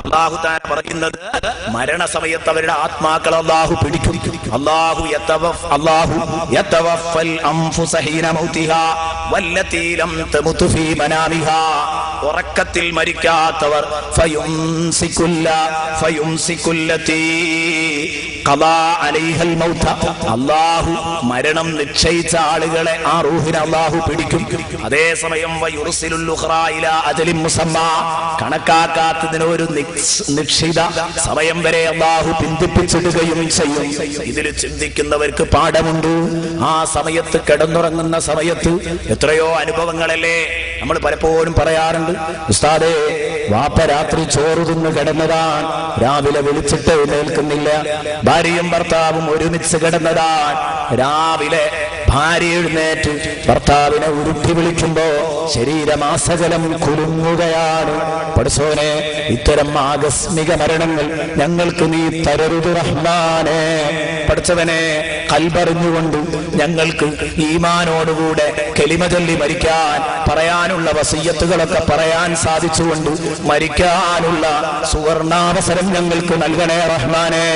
അള്ളാഹു താൻ പറയുന്നത് മരണസമയത്ത് അവരുടെ ആത്മാക്കൾ അള്ളാഹു പിടിക്കും അള്ളാഹു യതവഫ്- അള്ളാഹു യതവഫൽ അൻഫുസ ഹീന മൗതിഹാ വല്ലതീ ലം തമുത് ഫീ മനാമിഹാ ഉറക്കത്തിൽ മരിക്കാത്തവർ ഫയുംസിക്കുല്ല ഫയുംസിക്കുല്ലതീ ഖദാ അലൈഹൽ മൗത അള്ളാഹു മരണം നിശ്ചയിച്ച ആളുകളെ ആ റൂഹിനെ അള്ളാഹു പിടിക്കും അതേസമയം വയുർസിലുൽ ഉഖ്റാ ഇലാ അജലിൻ മുസമ്മ കണക്കാക്കാത്തതിന് ഒരു നിക്ഷ- നിശ്ചിത സമയം വരെ അള്ളാഹു പിന്തിപ്പിച്ചിടുകയും ചെയ്യും ഇതിൽ ചിന്തിക്കുന്നവർക്ക് പാഠമുണ്ട് ആ സമയത്ത് കിടന്നുറങ്ങുന്ന സമയത്ത് എത്രയോ അനുഭവങ്ങളല്ലേ നമ്മൾ പലപ്പോഴും പറയാറുണ്ട് ഉസ്താദേ വാപ്പ രാത്രി ചോറ് തിന്ന് കിടന്നതാണ് രാവിലെ വിളിച്ചിട്ട് എഴുന്നേൽക്കുന്നില്ല ഭാര്യയും ഭർത്താവും ഒരുമിച്ച് കിടന്നതാണ് രാവിലെ ഭാര്യ എഴുന്നേറ്റ് ഭർത്താവിനെ ഉരുട്ടി വിളിക്കുമ്പോ ശരീരമാസകലം കുലുങ്ങുകയാണ് പഠിച്ചോനെ ഇത്തരം ആകസ്മിക മരണങ്ങൾ ഞങ്ങൾക്ക് നീ തരരുത് റഹ്മാനെ പഠിച്ചവനെ കൽപറിഞ്ഞുകൊണ്ട് ഞങ്ങൾക്ക് ഈമാനോടുകൂടെ കെളിമ ചൊല്ലി മരിക്കാൻ പറയാനുള്ള വസീയത്തുകളൊക്കെ പറയാൻ സാധിച്ചുകൊണ്ട് മരിക്കാനുള്ള സുവർണാവസരം ഞങ്ങൾക്ക് നൽകണേ റഹ്മാനെ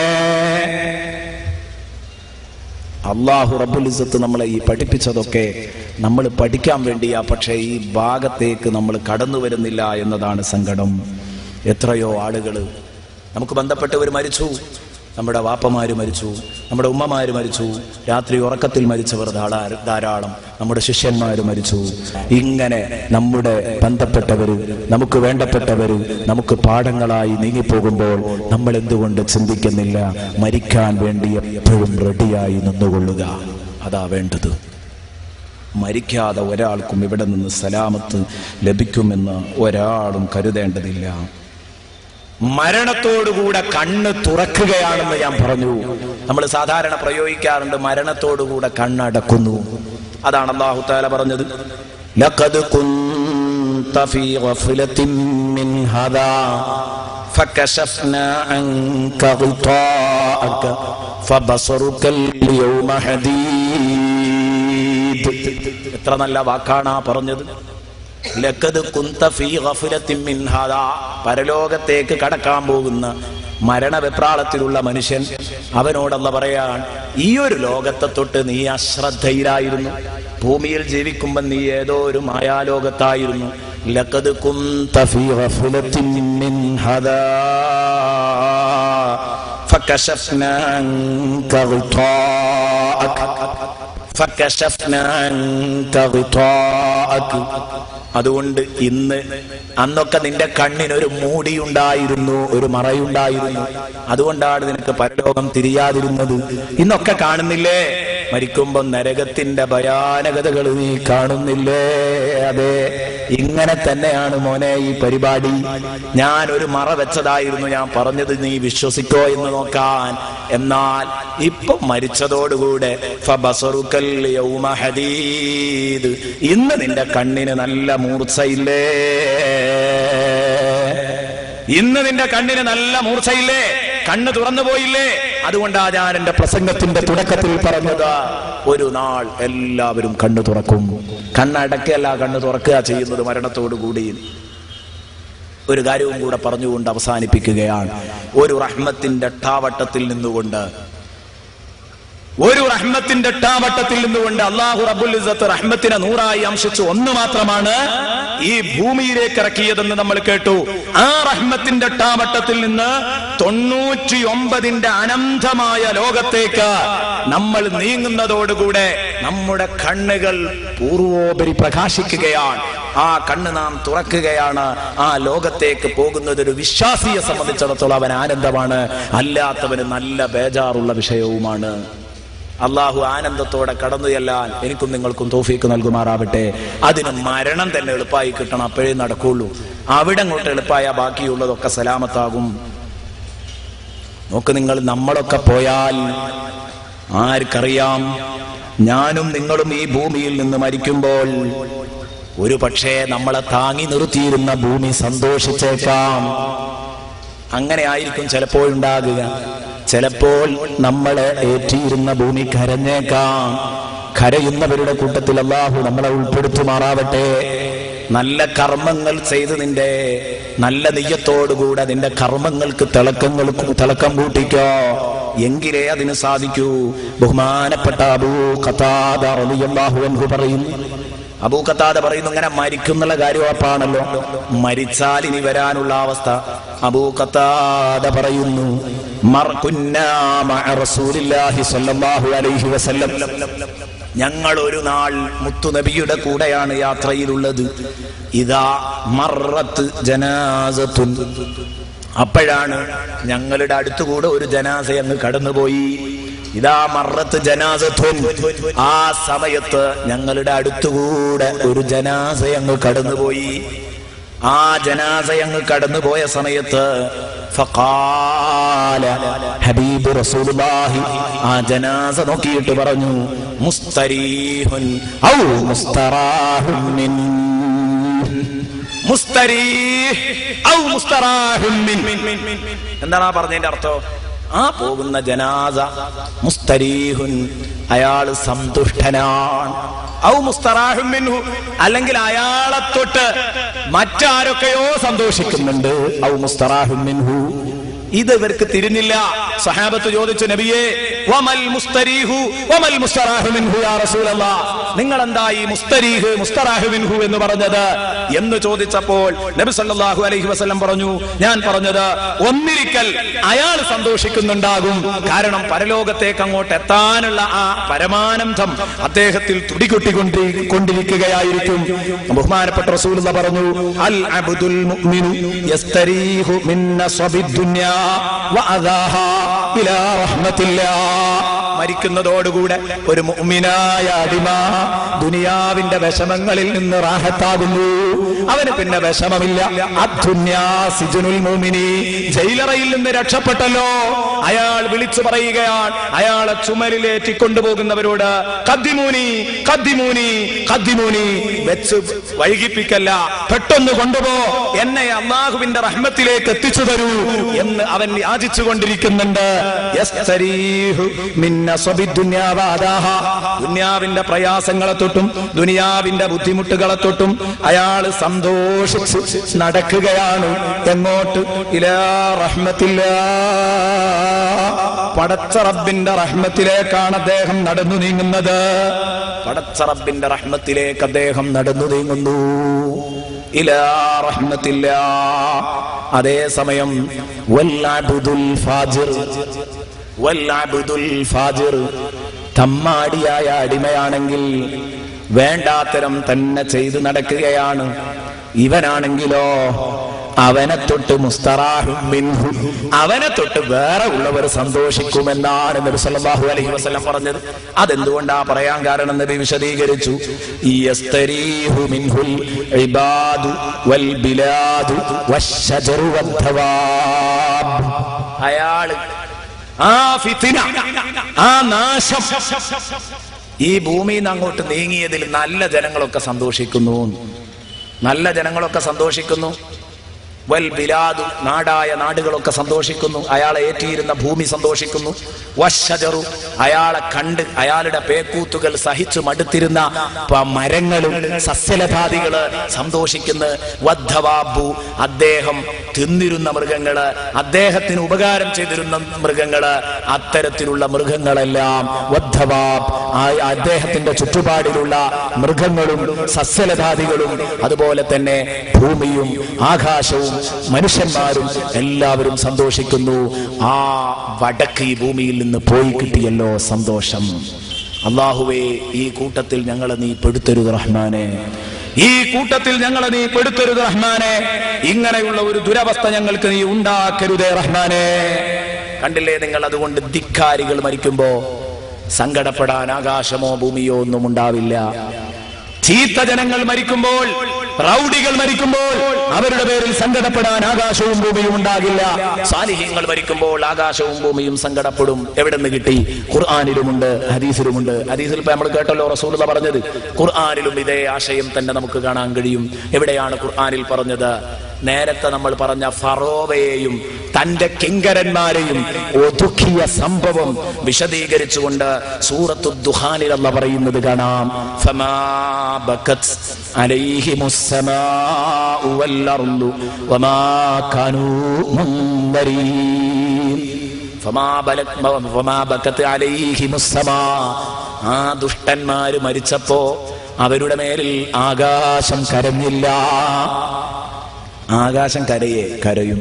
അള്ളാഹു റബ്ബുൽ ഇസ്സത്ത് നമ്മളെ ഈ പഠിപ്പിച്ചതൊക്കെ നമ്മൾ പഠിക്കാൻ വേണ്ടിയാ പക്ഷേ ഈ ഭാഗത്തേക്ക് നമ്മൾ കടന്നു വരുന്നില്ല എന്നതാണ് സങ്കടം എത്രയോ ആളുകൾ നമുക്ക് ബന്ധപ്പെട്ടവർ മരിച്ചു നമ്മുടെ വാപ്പമാര് മരിച്ചു നമ്മുടെ ഉമ്മമാര് മരിച്ചു രാത്രി ഉറക്കത്തിൽ മരിച്ചവർ ധാരാ- ധാരാളം നമ്മുടെ ശിഷ്യന്മാര് മരിച്ചു ഇങ്ങനെ നമ്മുടെ ബന്ധപ്പെട്ടവര് നമുക്ക് വേണ്ടപ്പെട്ടവര് നമുക്ക് പാഠങ്ങളായി നീങ്ങിപ്പോകുമ്പോൾ നമ്മൾ എന്തുകൊണ്ട് ചിന്തിക്കുന്നില്ല മരിക്കാൻ വേണ്ടി എപ്പോഴും റെഡിയായി നിന്നുകൊള്ളുക അതാ വേണ്ടത് മരിക്കാതെ ഒരാൾക്കും ഇവിടെ നിന്ന് സലാമത്ത് ലഭിക്കുമെന്ന് ഒരാളും കരുതേണ്ടതില്ല മരണത്തോടുകൂടെ കണ്ണ് തുറക്കുകയാണെന്ന് ഞാൻ പറഞ്ഞു നമ്മൾ സാധാരണ പ്രയോഗിക്കാറുണ്ട് മരണത്തോടുകൂടെ കണ്ണടക്കുന്നു അതാണ് അള്ളാഹു താല പറഞ്ഞത് ലഖദ് കുന്ത ഫീ ഗഫലത്തിൻ മിൻ ഹദാ فكشفنا عنك غطاءك فبصرك اليوم حديد എത്ര നല്ല വാക്കാണ് ആ പറഞ്ഞത് ലക്കത് കുന്ത ഫീ ഗഫലത്തിൻ മിൻ ഹാദാ പരലോകത്തേക്ക് കടക്കാൻ പോകുന്ന മരണവെപ്രാളത്തിലുള്ള മനുഷ്യൻ അവനോടല്ല പറയാൻ ഈ ഒരു ലോകത്തെ തൊട്ട് നീ അശ്രദ്ധയിലായിരുന്നു ഭൂമിയിൽ ജീവിക്കുമ്പോൾ നീ ഏതോ ഒരു മായാലോകത്തായിരുന്നു ലക്കത് കുന്ത ഫീ ഗഫലത്തിൻ മിൻ ഹാദാ فكشفنا عنك غطاءك فكشفنا عنك غطاءك അതുകൊണ്ട് ഇന്ന് അന്നൊക്കെ നിന്റെ കണ്ണിനൊരു മൂടിയുണ്ടായിരുന്നു ഒരു മറയുണ്ടായിരുന്നു അതുകൊണ്ടാണ് നിനക്ക് പരലോകം തിരിയാതിരുന്നത് ഇന്നൊക്കെ കാണുന്നില്ലേ മരിക്കുമ്പോ നരകത്തിന്റെ ഭയാനകതകൾ നീ കാണുന്നില്ലേ അതെ ഇങ്ങനെ തന്നെയാണ് മോനെ ഈ പരിപാടി ഞാൻ ഒരു മറ വെച്ചതായിരുന്നു ഞാൻ പറഞ്ഞത് നീ വിശ്വസിക്കോ എന്ന് നോക്കാൻ എന്നാൽ ഇപ്പൊ മരിച്ചതോടുകൂടെ ഫബസറുക്കൽ യൗമ ഹദീദ് ഇന്ന് നിന്റെ കണ്ണിന് നല്ല മൂർച്ചയില്ലേ ഇന്ന് നിന്റെ കണ്ണിന് നല്ല മൂർച്ചയില്ലേ കണ്ണ് തുറന്നു പോയില്ലേ അതുകൊണ്ടാ ഞാൻ എന്റെ പ്രസംഗത്തിന്റെ തുടക്കത്തിൽ പറഞ്ഞത് ഒരു നാൾ എല്ലാവരും കണ്ണു തുറക്കും കണ്ണടക്കല്ല കണ്ണു തുറക്കുക ചെയ്യുന്നത് മരണത്തോടു കൂടി ഒരു കാര്യവും കൂടെ പറഞ്ഞുകൊണ്ട് അവസാനിപ്പിക്കുകയാണ് ഒരു റഹ്മത്തിന്റെ ടാവട്ടത്തിൽ നിന്നുകൊണ്ട് ഒരു റഹ്മത്തിന്റെ ടാവട്ടത്തിൽ നിന്നുകൊണ്ട് അള്ളാഹു റബ്ബുൽ ഇസ്സത്ത് റഹ്മത്തിനെ നൂറായി അംശിച്ചു ഒന്ന് മാത്രമാണ് ഈ ഭൂമിയിലേക്ക് ഇറക്കിയതെന്ന് നമ്മൾ കേട്ടു ആ റഹ്മത്തിന്റെ ടാവട്ടത്തിൽ നിന്ന് തൊണ്ണൂറ്റി ഒമ്പതിന്റെ അനന്തമായ ലോകത്തേക്ക് നമ്മൾ നീങ്ങുന്നതോടുകൂടെ നമ്മുടെ കണ്ണുകൾ പൂർവോപരി പ്രകാശിക്കുകയാണ് ആ കണ്ണ് നാം തുറക്കുകയാണ് ആ ലോകത്തേക്ക് പോകുന്നത് ഒരു വിശ്വാസിയെ സംബന്ധിച്ചിടത്തോളം അവൻ ആനന്ദമാണ് അല്ലാത്തവന് നല്ല ബേജാറുള്ള വിഷയവുമാണ് അള്ളാഹു ആനന്ദത്തോടെ കടന്നു ചെല്ലാൻ എനിക്കും നിങ്ങൾക്കും തോഫീക്ക് നൽകുമാറാവട്ടെ അതിന് മരണം തന്നെ എളുപ്പമായി കിട്ടണം അപ്പോഴേ നടക്കുള്ളൂ അവിടെ അങ്ങോട്ട് എളുപ്പമായ ബാക്കിയുള്ളതൊക്കെ സലാമത്താകും നോക്ക് നിങ്ങൾ നമ്മളൊക്കെ പോയാൽ ആർക്കറിയാം ഞാനും നിങ്ങളും ഈ ഭൂമിയിൽ നിന്ന് മരിക്കുമ്പോൾ ഒരു പക്ഷേ നമ്മളെ താങ്ങി നിർത്തിയിരുന്ന ഭൂമി സന്തോഷിച്ചേക്കാം അങ്ങനെ ആയിരിക്കും ചിലപ്പോഴുണ്ടാകുക ചിലപ്പോൾ നമ്മളെ ഏറ്റിയിരുന്ന ഭൂമി കരഞ്ഞേക്കാം കരയുന്നവരുടെ കൂട്ടത്തിൽ അള്ളാഹു നമ്മളെ ഉൾപ്പെടുത്തുമാറാവട്ടെ നല്ല കർമ്മങ്ങൾ ചെയ്ത് നിന്റെ നല്ല നെയ്യത്തോടുകൂടെ നിന്റെ കർമ്മങ്ങൾക്ക് തിളക്കങ്ങൾക്ക് തിളക്കം കൂട്ടിക്കോ എങ്കിലേ അതിന് സാധിക്കൂ ബഹുമാനപ്പെട്ട അബൂ ഖതാദ റളിയല്ലാഹു അൻഹു പറയുന്നു അബൂ ഖത്താദ പറയുന്നു ഇങ്ങനെ മരിക്കുന്നുള്ള കാര്യം ഉറപ്പാണല്ലോ മരിച്ചാൽ ഇനി വരാനുള്ള അവസ്ഥ അബൂ ഖത്താദ പറയുന്നു മർ കുന്നാ മഅ റസൂലില്ലാഹി സ്വല്ലല്ലാഹു അലൈഹി വസല്ലം ഞങ്ങൾ ഒരു നാൾ മുത്തുനബിയുടെ കൂടെയാണ് യാത്രയിലുള്ളത് ഇതാ മറത്ത് ജനാസത്തുൻ അപ്പോഴാണ് ഞങ്ങളുടെ അടുത്തുകൂടെ ഒരു ജനാസ അങ്ങ് കടന്നുപോയി ഇതാ മറത്ത് ജനാസത്തുൻ ആ സമയത്ത് ഞങ്ങളുടെ അടുത്തുകൂടെ ഒരു ജനാസ അങ്ങ് കടന്നുപോയി ആ ജനാസ അങ്ങ് കടന്നുപോയ സമയത്ത് ഫഖാല ഹബീബ് റസൂലുള്ളാഹി ആ ജനാസ നോക്കിയിട്ട് പറഞ്ഞു മുസ്തരീഹുൻ ഔ മുസ്തറാഹുൻ മിൻ മുസ്തരീഹ് ഔ മുസ്തറാഹുൻ മിൻ എന്താണ് ആ പറഞ്ഞതിന്റെ അർത്ഥം ആ പോകുന്ന ജനാസ മുസ്തരീഹുൻ അയാൾ സന്തുഷ്ടനാണ് ഔ മുസ്തറാഹുൻ മിൻഹു അല്ലെങ്കിൽ അയാളെ തൊട്ട് മറ്റാരൊക്കെയോ സന്തോഷിക്കുന്നുണ്ട് ഔ മുസ്തറാഹുൻ മിൻഹു ഇത് ഇവർക്ക് തിരിഞ്ഞില്ല സഹാബത്ത് ചോദിച്ചു നബിയെ വമൽ മുസ്തരീഹു വമൽ മുസ്തറാഹു മിൻഹു യാ റസൂലല്ലാഹ് നിങ്ങൾ എന്താ ഈ മുസ്തരീഹ് മുസ്തറാഹു മിൻഹു എന്ന് പറഞ്ഞത് എന്ന് ചോദിച്ചപ്പോൾ നബി സല്ലല്ലാഹു അലൈഹി വസല്ലം പറഞ്ഞു ഞാൻ പറഞ്ഞത് ഒന്നിരിക്കൽ അയാൾ സന്തോഷിക്കുന്നുണ്ടാകും കാരണം പരലോകത്തേക്ക് അങ്ങോട്ട് എത്താനുള്ള ആ പരമാനന്ദം അദ്ദേഹത്തിൽ തുടികൊട്ടിക്കൊണ്ടി കൊണ്ടിരിക്കുകയായിരിക്കും ബഹുമാനപ്പെട്ട റസൂലുള്ള പറഞ്ഞു അൽ അബ്ദുൽ മുഅ്മിനു യസ്തരീഹു മിൻ നസബിദ് ദുനിയാ വഅദാഹാ ഇലാ റഹ്മത്തില്ലാ മരിക്കുന്നതോടുകൂടെ ഒരു മുഅ്മിനായ അടിമ ദുനിയാവിന്റെ വിഷമങ്ങളിൽ നിന്ന് റാഹത്താകുന്നു അവന് പിന്നെ വിഷമമില്ല അദ്ദുന്യാ സിജനുൽ മുഅ്മിനി ജയിലറയിൽ നിന്ന് രക്ഷപ്പെട്ടല്ലോ അയാൾ വിളിച്ചു പറയുകയാണ് അയാളെ ചുമലിലേറ്റി കൊണ്ടുപോകുന്നവരോട് കദ്ദിമൂനി കദ്ദിമൂനി കദ്ദിമൂനി വെച്ച് വൈകിപ്പിക്കല്ല പെട്ടെന്ന് കൊണ്ടുപോ എന്നെ അള്ളാഹുവിന്റെ റഹ്മത്തിലേക്ക് എത്തിച്ചു തരൂ എന്ന് അവൻ യാചിച്ചു കൊണ്ടിരിക്കുന്നുണ്ട് യസ്തരീഹു മിൻ നസബി ദുനിയാ വഅദാഹ. ദുനിയാവിന്റെ പ്രയാസങ്ങളെ തൊട്ടും ദുനിയാവിന്റെ ബുദ്ധിമുട്ടുകളെ തൊട്ടും അയാൾ സന്തോഷിച്ച് നടക്കുകയാണ് എങ്ങോട്ട് ഇലാ റഹ്മത്തില്ലാ പടച്ച റബ്ബിന്റെ റഹ്മത്തിലേക്കാണ് അദ്ദേഹം നടന്നു നീങ്ങുന്നത് പടച്ച റബ്ബിന്റെ റഹ്മത്തിലേക്ക് അദ്ദേഹം നടന്നു നീങ്ങുന്നു ഇലാ റഹ്മത്തില്ല അതേസമയം വല്ലഅബ്ദുൽ ഫാജിർ വല്ലഅബ്ദുൽ ഫാജിർ തമ്മാടിയായ അടിമയാണെങ്കിൽ വേണ്ടാത്തരം തന്നെ ചെയ്തു നടക്കുകയാണ് ഇവനാണെങ്കിലോ അവനെ തൊട്ട് മുസ്തറാഹും മിൻഹു അവനെ തൊട്ട് വേറെ ഉള്ളവർ സന്തോഷിക്കുമെന്നാണ് നബി സല്ലല്ലാഹു അലൈഹി വസല്ലം പറഞ്ഞത് അതെന്തുകൊണ്ടാ പറയാൻ കാരണം നബി വിശദീകരിച്ചു യസ്തരീഹു മിൻഹുൽ ഇബാദു വൽ ബിലാദു വശജറു വദ്ദവാബ് അയാള് ആ ഫിത്തിന ആ നാശം ഈ ഭൂമിയിൽ നിന്ന് അങ്ങോട്ട് നീങ്ങിയതിൽ നല്ല ജനങ്ങളൊക്കെ സന്തോഷിക്കുന്നു നല്ല ജനങ്ങളൊക്കെ സന്തോഷിക്കുന്നു വൽ ബിലാദു നാടായ നാടുകളൊക്കെ സന്തോഷിക്കുന്നു അയാളെ ഏറ്റിയിരുന്ന ഭൂമി സന്തോഷിക്കുന്നു വശജറു അയാളെ കണ്ട് അയാളുടെ പേക്കൂത്തുകൾ സഹിച്ചു മടുത്തിരുന്ന പ- മരങ്ങളും സസ്യലതാദികള് സന്തോഷിക്കുന്നു വദ്ധവാബു അദ്ദേഹം തിന്നിരുന്ന മൃഗങ്ങള് അദ്ദേഹത്തിന് ഉപകാരം ചെയ്തിരുന്ന മൃഗങ്ങള് അത്തരത്തിലുള്ള മൃഗങ്ങളെല്ലാം വദ്ധവാബ് ആ- അദ്ദേഹത്തിന്റെ ചുറ്റുപാടിലുള്ള മൃഗങ്ങളും സസ്യലതാദികളും അതുപോലെ തന്നെ ഭൂമിയും ആകാശവും മനുഷ്യന്മാരും എല്ലാവരും സന്തോഷിക്കുന്നു ആ വടക്ക് ഈ ഭൂമിയിൽ നിന്ന് പോയി കിട്ടിയല്ലോ സന്തോഷം അള്ളാഹുവേ ഈ കൂട്ടത്തിൽ ഞങ്ങളെ നീ പെടുത്തരുത് റഹ്മാനെ ഈ കൂട്ടത്തിൽ ഞങ്ങളെ നീ പെടുത്തരുത് റഹ്മാനെ ഇങ്ങനെയുള്ള ഒരു ദുരവസ്ഥ ഞങ്ങൾക്ക് നീ ഉണ്ടാക്കരുതേ റഹ്മാനെ കണ്ടില്ലേ നിങ്ങൾ അതുകൊണ്ട് ധിക്കാരികൾ മരിക്കുമ്പോ സങ്കടപ്പെടാൻ ആകാശമോ ഭൂമിയോ ഒന്നും ഉണ്ടാവില്ല ചീത്ത ജനങ്ങൾ മരിക്കുമ്പോൾ റൗഡികൾ മരിക്കുമ്പോൾ അവരുടെ പേരിൽ സങ്കടപ്പെടാൻ ആകാശവും ഭൂമിയും ഉണ്ടാകില്ല സാലിഹ്യങ്ങൾ മരിക്കുമ്പോൾ ആകാശവും ഭൂമിയും സങ്കടപ്പെടും എവിടെ നിന്ന് കിട്ടി ഖുർആാനിലുമുണ്ട് ഹദീസിലുമുണ്ട് ഹദീസിൽ ഇപ്പൊ നമ്മൾ കേട്ടല്ലോ റസൂലത പറഞ്ഞത് ഖുർആാനിലും ഇതേ ആശയം തന്നെ നമുക്ക് കാണാൻ കഴിയും എവിടെയാണ് ഖുർആാനിൽ പറഞ്ഞത് നേരത്തെ നമ്മൾ പറഞ്ഞ ഫറോവയെയും തന്റെ കിങ്കരന്മാരെയും ഒതുക്കിയ സംഭവം വിശദീകരിച്ചുകൊണ്ട് സൂറത്തു ദുഹാനിൽ അല്ല പറയുന്നത് കാണാം ഫമാ ബക്കത് അലൈഹിമുസ് സമാഉ വൽ അർളു വമാ കാനൂ മുൻദരീൻ ഫമാ ബലക് ഫമാ ബക്കത്ത് അലൈഹിമുസ് സമാ ആ ദുഷ്ടന്മാര് മരിച്ചപ്പോ അവരുടെ മേലിൽ ആകാശം കരഞ്ഞില്ല ആകാശം കരയെ കരയും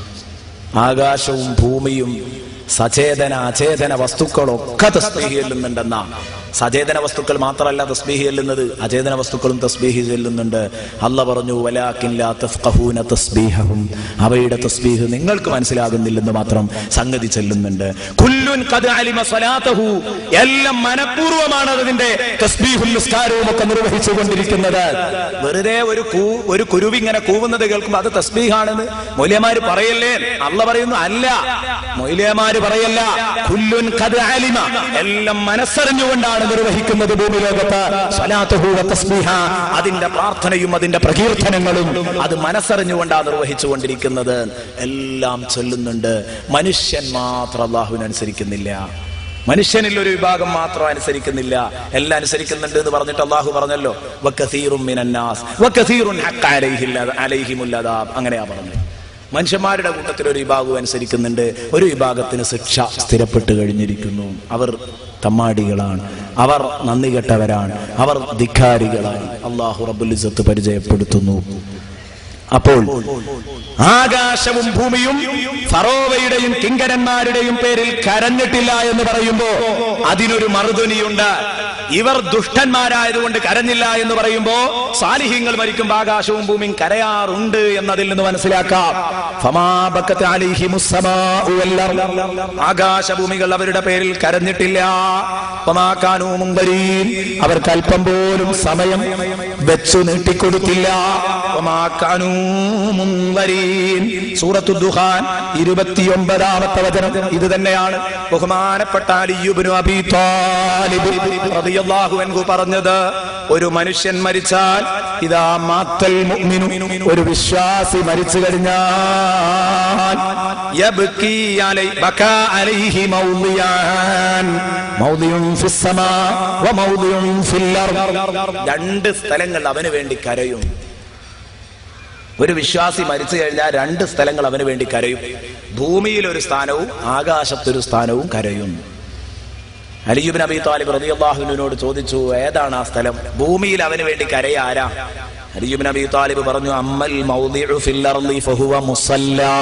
ആകാശവും ഭൂമിയും സചേതന അചേതന വസ്തുക്കളൊക്കെ തസ്ബീഹി ചെല്ലുന്നുണ്ടെന്ന സചേതന വസ്തുക്കൾ മാത്രമല്ല തസ്ബീഹി ചെല്ലുന്നത് അചേതന വസ്തുക്കളും തസ്ബീഹി ചെല്ലുന്നുണ്ട് അല്ല പറഞ്ഞു വലാക്കില്ല തഫ്ഖഹൂന തസ്ബീഹഹും അവയുടെ തസ്ബീഹ് നിങ്ങൾക്ക് മനസ്സിലാകുന്നില്ലെന്ന് മാത്രം സംഗതി ചെല്ലുന്നുണ്ട് കുല്ലുൻ ഖദ് അലിമ സ്വലാത്തഹു എല്ലാം മനഃപൂർവ്വമാണ് അതിന്റെ തസ്ബീഹും നിസ്കാരവും ഒക്കെ നിർവഹിച്ചുകൊണ്ടിരിക്കുന്നത് വെറുതെ ഒരു കൂ ഒരു കുരുവി ഇങ്ങനെ കൂവുന്നത് കേൾക്കുമ്പോൾ അത് തസ്ബീഹാണെന്ന് മൊയ്ലിയമാര് പറയല്ലേ അല്ല പറയുന്നു അല്ല മൊയ്ലിയമാര് പറയല്ല കുല്ലുൻ ഖദ് അലിമ എല്ലാം മനസ്സറിഞ്ഞുകൊണ്ടാണ് നിർവഹിക്കുന്നത് ഭൂമി ലോകത്ത് സ്വലാത്തുഹു വ തസ്ബീഹ അതിന്റെ പ്രാർത്ഥനയും അതിന്റെ പ്രകീർത്തനങ്ങളും അത് മനസ്സറിഞ്ഞുകൊണ്ടാണ് നിർവഹിച്ചുകൊണ്ടിരിക്കുന്നത് എല്ലാം ചൊല്ലുന്നുണ്ട് മനുഷ്യൻ മാത്രം അള്ളാഹുവിനനുസരിക്കുന്നില്ല മനുഷ്യനിൽ ഒരു വിഭാഗം മാത്രം അനുസരിക്കുന്നില്ല എല്ലാം അനുസരിക്കുന്നുണ്ട് എന്ന് പറഞ്ഞിട്ട് അള്ളാഹു പറഞ്ഞല്ലോ വക്കസീറും മിനന്നാസ് വക്കസീറുൻ ഹഖ് അലൈഹിൽ അലൈഹിമുൽ അദാബ് അങ്ങനെയാ പറഞ്ഞത് മനുഷ്യന്മാരുടെ കൂട്ടത്തിൽ ഒരു വിഭാഗം അനുസരിക്കുന്നുണ്ട് ഒരു വിഭാഗത്തിന് ശിക്ഷ സ്ഥിരപ്പെട്ട് കഴിഞ്ഞിരിക്കുന്നു അവർ തമ്മാടികളാണ് അവർ നന്ദി കെട്ടവരാണ് അവർ ധിക്കാരികളാണ് അള്ളാഹു റബ്ബുൽ ഇസ്സത്ത് പരിചയപ്പെടുത്തുന്നു അപ്പോൾ ആകാശവും ഭൂമിയും ഫറോവയുടെയും കിങ്കരന്മാരുടെയും പേരിൽ കരഞ്ഞിട്ടില്ല എന്ന് പറയുമ്പോ അതിനൊരു മറുതുനിയുണ്ട് ഇവർ ദുഷ്ടന്മാരായതുകൊണ്ട് കരഞ്ഞില്ല എന്ന് പറയുമ്പോ സാലിഹ്യങ്ങൾ മരിക്കുമ്പോൾ ആകാശവും ഭൂമിയും കരയാറുണ്ട് എന്നതിൽ നിന്ന് മനസ്സിലാക്കാം ഫമാബക്കത്ത് അലൈഹിമുസ് സമാഉ വൽ അർള്. ആകാശഭൂമികൾ അവരുടെ പേരിൽ കരഞ്ഞിട്ടില്ല ഫമാകാനൂ മുൻബരീൻ. അവർക്ക് അല്പം പോലും സമയം വെച്ചു നീട്ടിക്കൊടുത്തില്ല ഫമാകാനൂ മുൻബരീൻ. സൂറത്തു ദുഹാൻ ഇരുപത്തിയൊമ്പതാമത്തെ വചനം ഇത് തന്നെയാണ് ബഹുമാനപ്പെട്ട അലിയുബ്നു അബീ താലിബ് റളിയല്ലാഹു അൻഹു പറഞ്ഞത് ഒരു മനുഷ്യൻ മരിച്ചാൽ ഇതാ മാത്തൽ മുഅ്മിനു ഒരു വിശ്വാസി മരിച്ചു കഴിഞ്ഞാൽ യബ്കി അലൈ ബകാ അലൈഹി മൗദിയാൻ മൗദിയുൻ ഫിസ് സമാ വ മൗദിയുൻ ഫിൽ അർദ് രണ്ട് സ്ഥലങ്ങൾ അവന് വേണ്ടി കരയും ഒരു വിശ്വാസി മരിച്ചു കഴിഞ്ഞാൽ രണ്ട് സ്ഥലങ്ങൾ അവന് വേണ്ടി കരയും ഭൂമിയിൽ ഒരു സ്ഥാനവും ആകാശത്തൊരു സ്ഥാനവും കരയും അലിയുബിൻ അബി താലിബ് റളിയല്ലാഹുവിനോട് ചോദിച്ചു ഏതാണ് ആ സ്ഥലം ഭൂമിയിൽ അവന് വേണ്ടി കരയ ആരാ അലിയുബിൻ അബി താലിബ് പറഞ്ഞു അമ്മൽ മൗദിഉ ഫിൽ അർളി ഫഹുവ മുസല്ലാ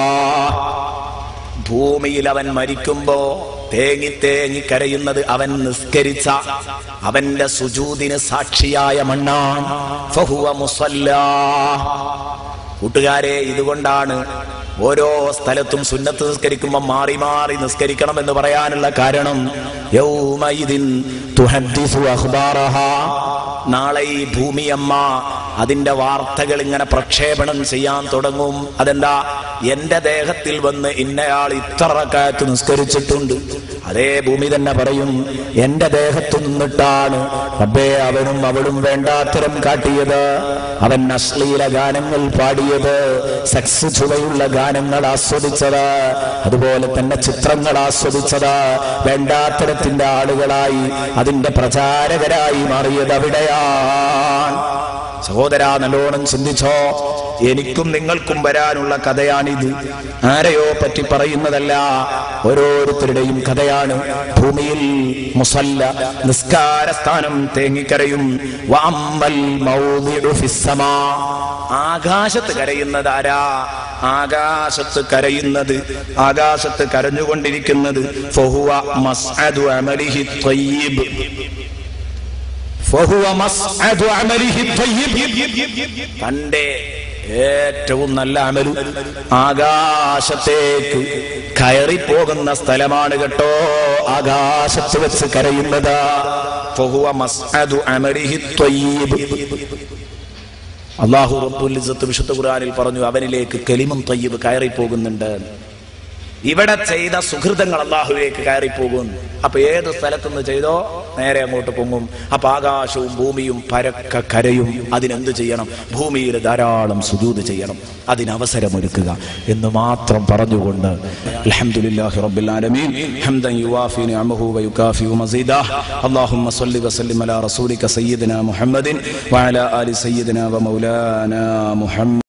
ഭൂമിയിൽ അവൻ മരിക്കുമ്പോ തേങ്ങി തേങ്ങി കരയുന്നത് അവൻ നിസ്കരിച്ച അവന്റെ സുജൂദിന് സാക്ഷിയായ മണ്ണാണ് ഫഹുവ മുസല്ലാ കൂട്ടുകാരെ ഇതുകൊണ്ടാണ് ഓരോ സ്ഥലത്തും സുന്നത്ത് നിസ്കരിക്കുമ്പോൾ മാറി മാറി നിസ്കരിക്കണം എന്ന് പറയാനുള്ള കാരണം യൗമഇദിൻ തുഹദ്ദിസു അഖ്ബാറഹാ. നാളെ ഈ ഭൂമിയമ്മ അതിന്റെ വാർത്തകൾ ഇങ്ങനെ പ്രക്ഷേപണം ചെയ്യാൻ തുടങ്ങും അതെന്താ എന്റെ ദേഹത്തിൽ വന്ന് ഇന്നയാൾ ഇത്ര റക്അത്ത് നിസ്കരിച്ചിട്ടുണ്ട് അതേ ഭൂമി തന്നെ പറയും എന്റെ ദേഹത്തു നിന്നിട്ടാണ് റബ്ബേ അവനും അവളും വേണ്ടാത്തരം കാട്ടിയത് അവൻ അശ്ലീല ഗാനങ്ങൾ പാടിയത് സെക്സ് ചുവയുള്ള ഗാനങ്ങൾ ആസ്വദിച്ചത് അതുപോലെ തന്നെ ചിത്രങ്ങൾ ആസ്വദിച്ചത് വേണ്ടാത്തരത്തിന്റെ ആളുകളായി അതിന്റെ പ്രചാരകരായി മാറിയത് അവിടെയാണ് സഹോദര നല്ലോണം ചിന്തിച്ചോ എനിക്കും നിങ്ങൾക്കും വരാനുള്ള കഥയാണിത് ആരെയോ പറ്റി പറയുന്നതല്ല ഓരോരുത്തരുടെയും കഥയാണ് ഭൂമിയിൽ മുസല്ല നിസ്കാര സ്ഥാനം തേങ്ങിക്കരയും വഅമ്മൽ മൗദിഉ ഫിസ്സമാ. ആകാശത്ത് കരയുന്നത് ആരാ ആകാശത്ത് കരയുന്നത് ആകാശത്ത് കരഞ്ഞുകൊണ്ടിരിക്കുന്നത് ഫഹുവ മസ്അദു അമലിഹി ത്വയ്യിബ് ഫഹുവ മസ്അദു അമലിഹി ത്വയ്യിബ്. തന്റെ ഏറ്റവും നല്ല അമലു ആകാശത്തേക്ക് കയറിപ്പോകുന്ന സ്ഥലമാണ് കേട്ടോ ആകാശത്ത് വെച്ച് കരയുന്നത് ഫഹുവ മസ്അദു അമലിഹി ത്വയ്യിബ്. അള്ളാഹു റബ്ബുൽ ഇസ്സത്ത് വിശുദ്ധ ഖുർആനിൽ പറഞ്ഞു അവനിലേക്ക് കലിമും ത്വയ്യിബ് കയറിപ്പോകുന്നുണ്ട് ഇവിടെ ചെയ്ത സുഹൃതങ്ങൾ അള്ളാഹുവിലേക്ക് കയറിപ്പോകും അപ്പൊ ഏത് സ്ഥലത്തുനിന്ന് ചെയ്തോ നേരെ അങ്ങോട്ട് പൊങ്ങും അപ്പൊ ആകാശവും ഭൂമിയും പരക്ക കരയും അതിനെന്ത് ചെയ്യണം ഭൂമിയിൽ ധാരാളം സുജൂത് ചെയ്യണം അതിനവസരമൊരുക്കുക എന്ന് മാത്രം പറഞ്ഞുകൊണ്ട് അൽഹംദുലില്ലാഹി റബ്ബിൽ ആലമീൻ ഹംദൻ യുവാഫി നിഅമഹു വയുകാഫി മസീദാ اللهم صل وسلم على رسولك سيدنا محمد وعلى آل سيدنا ومولانا محمد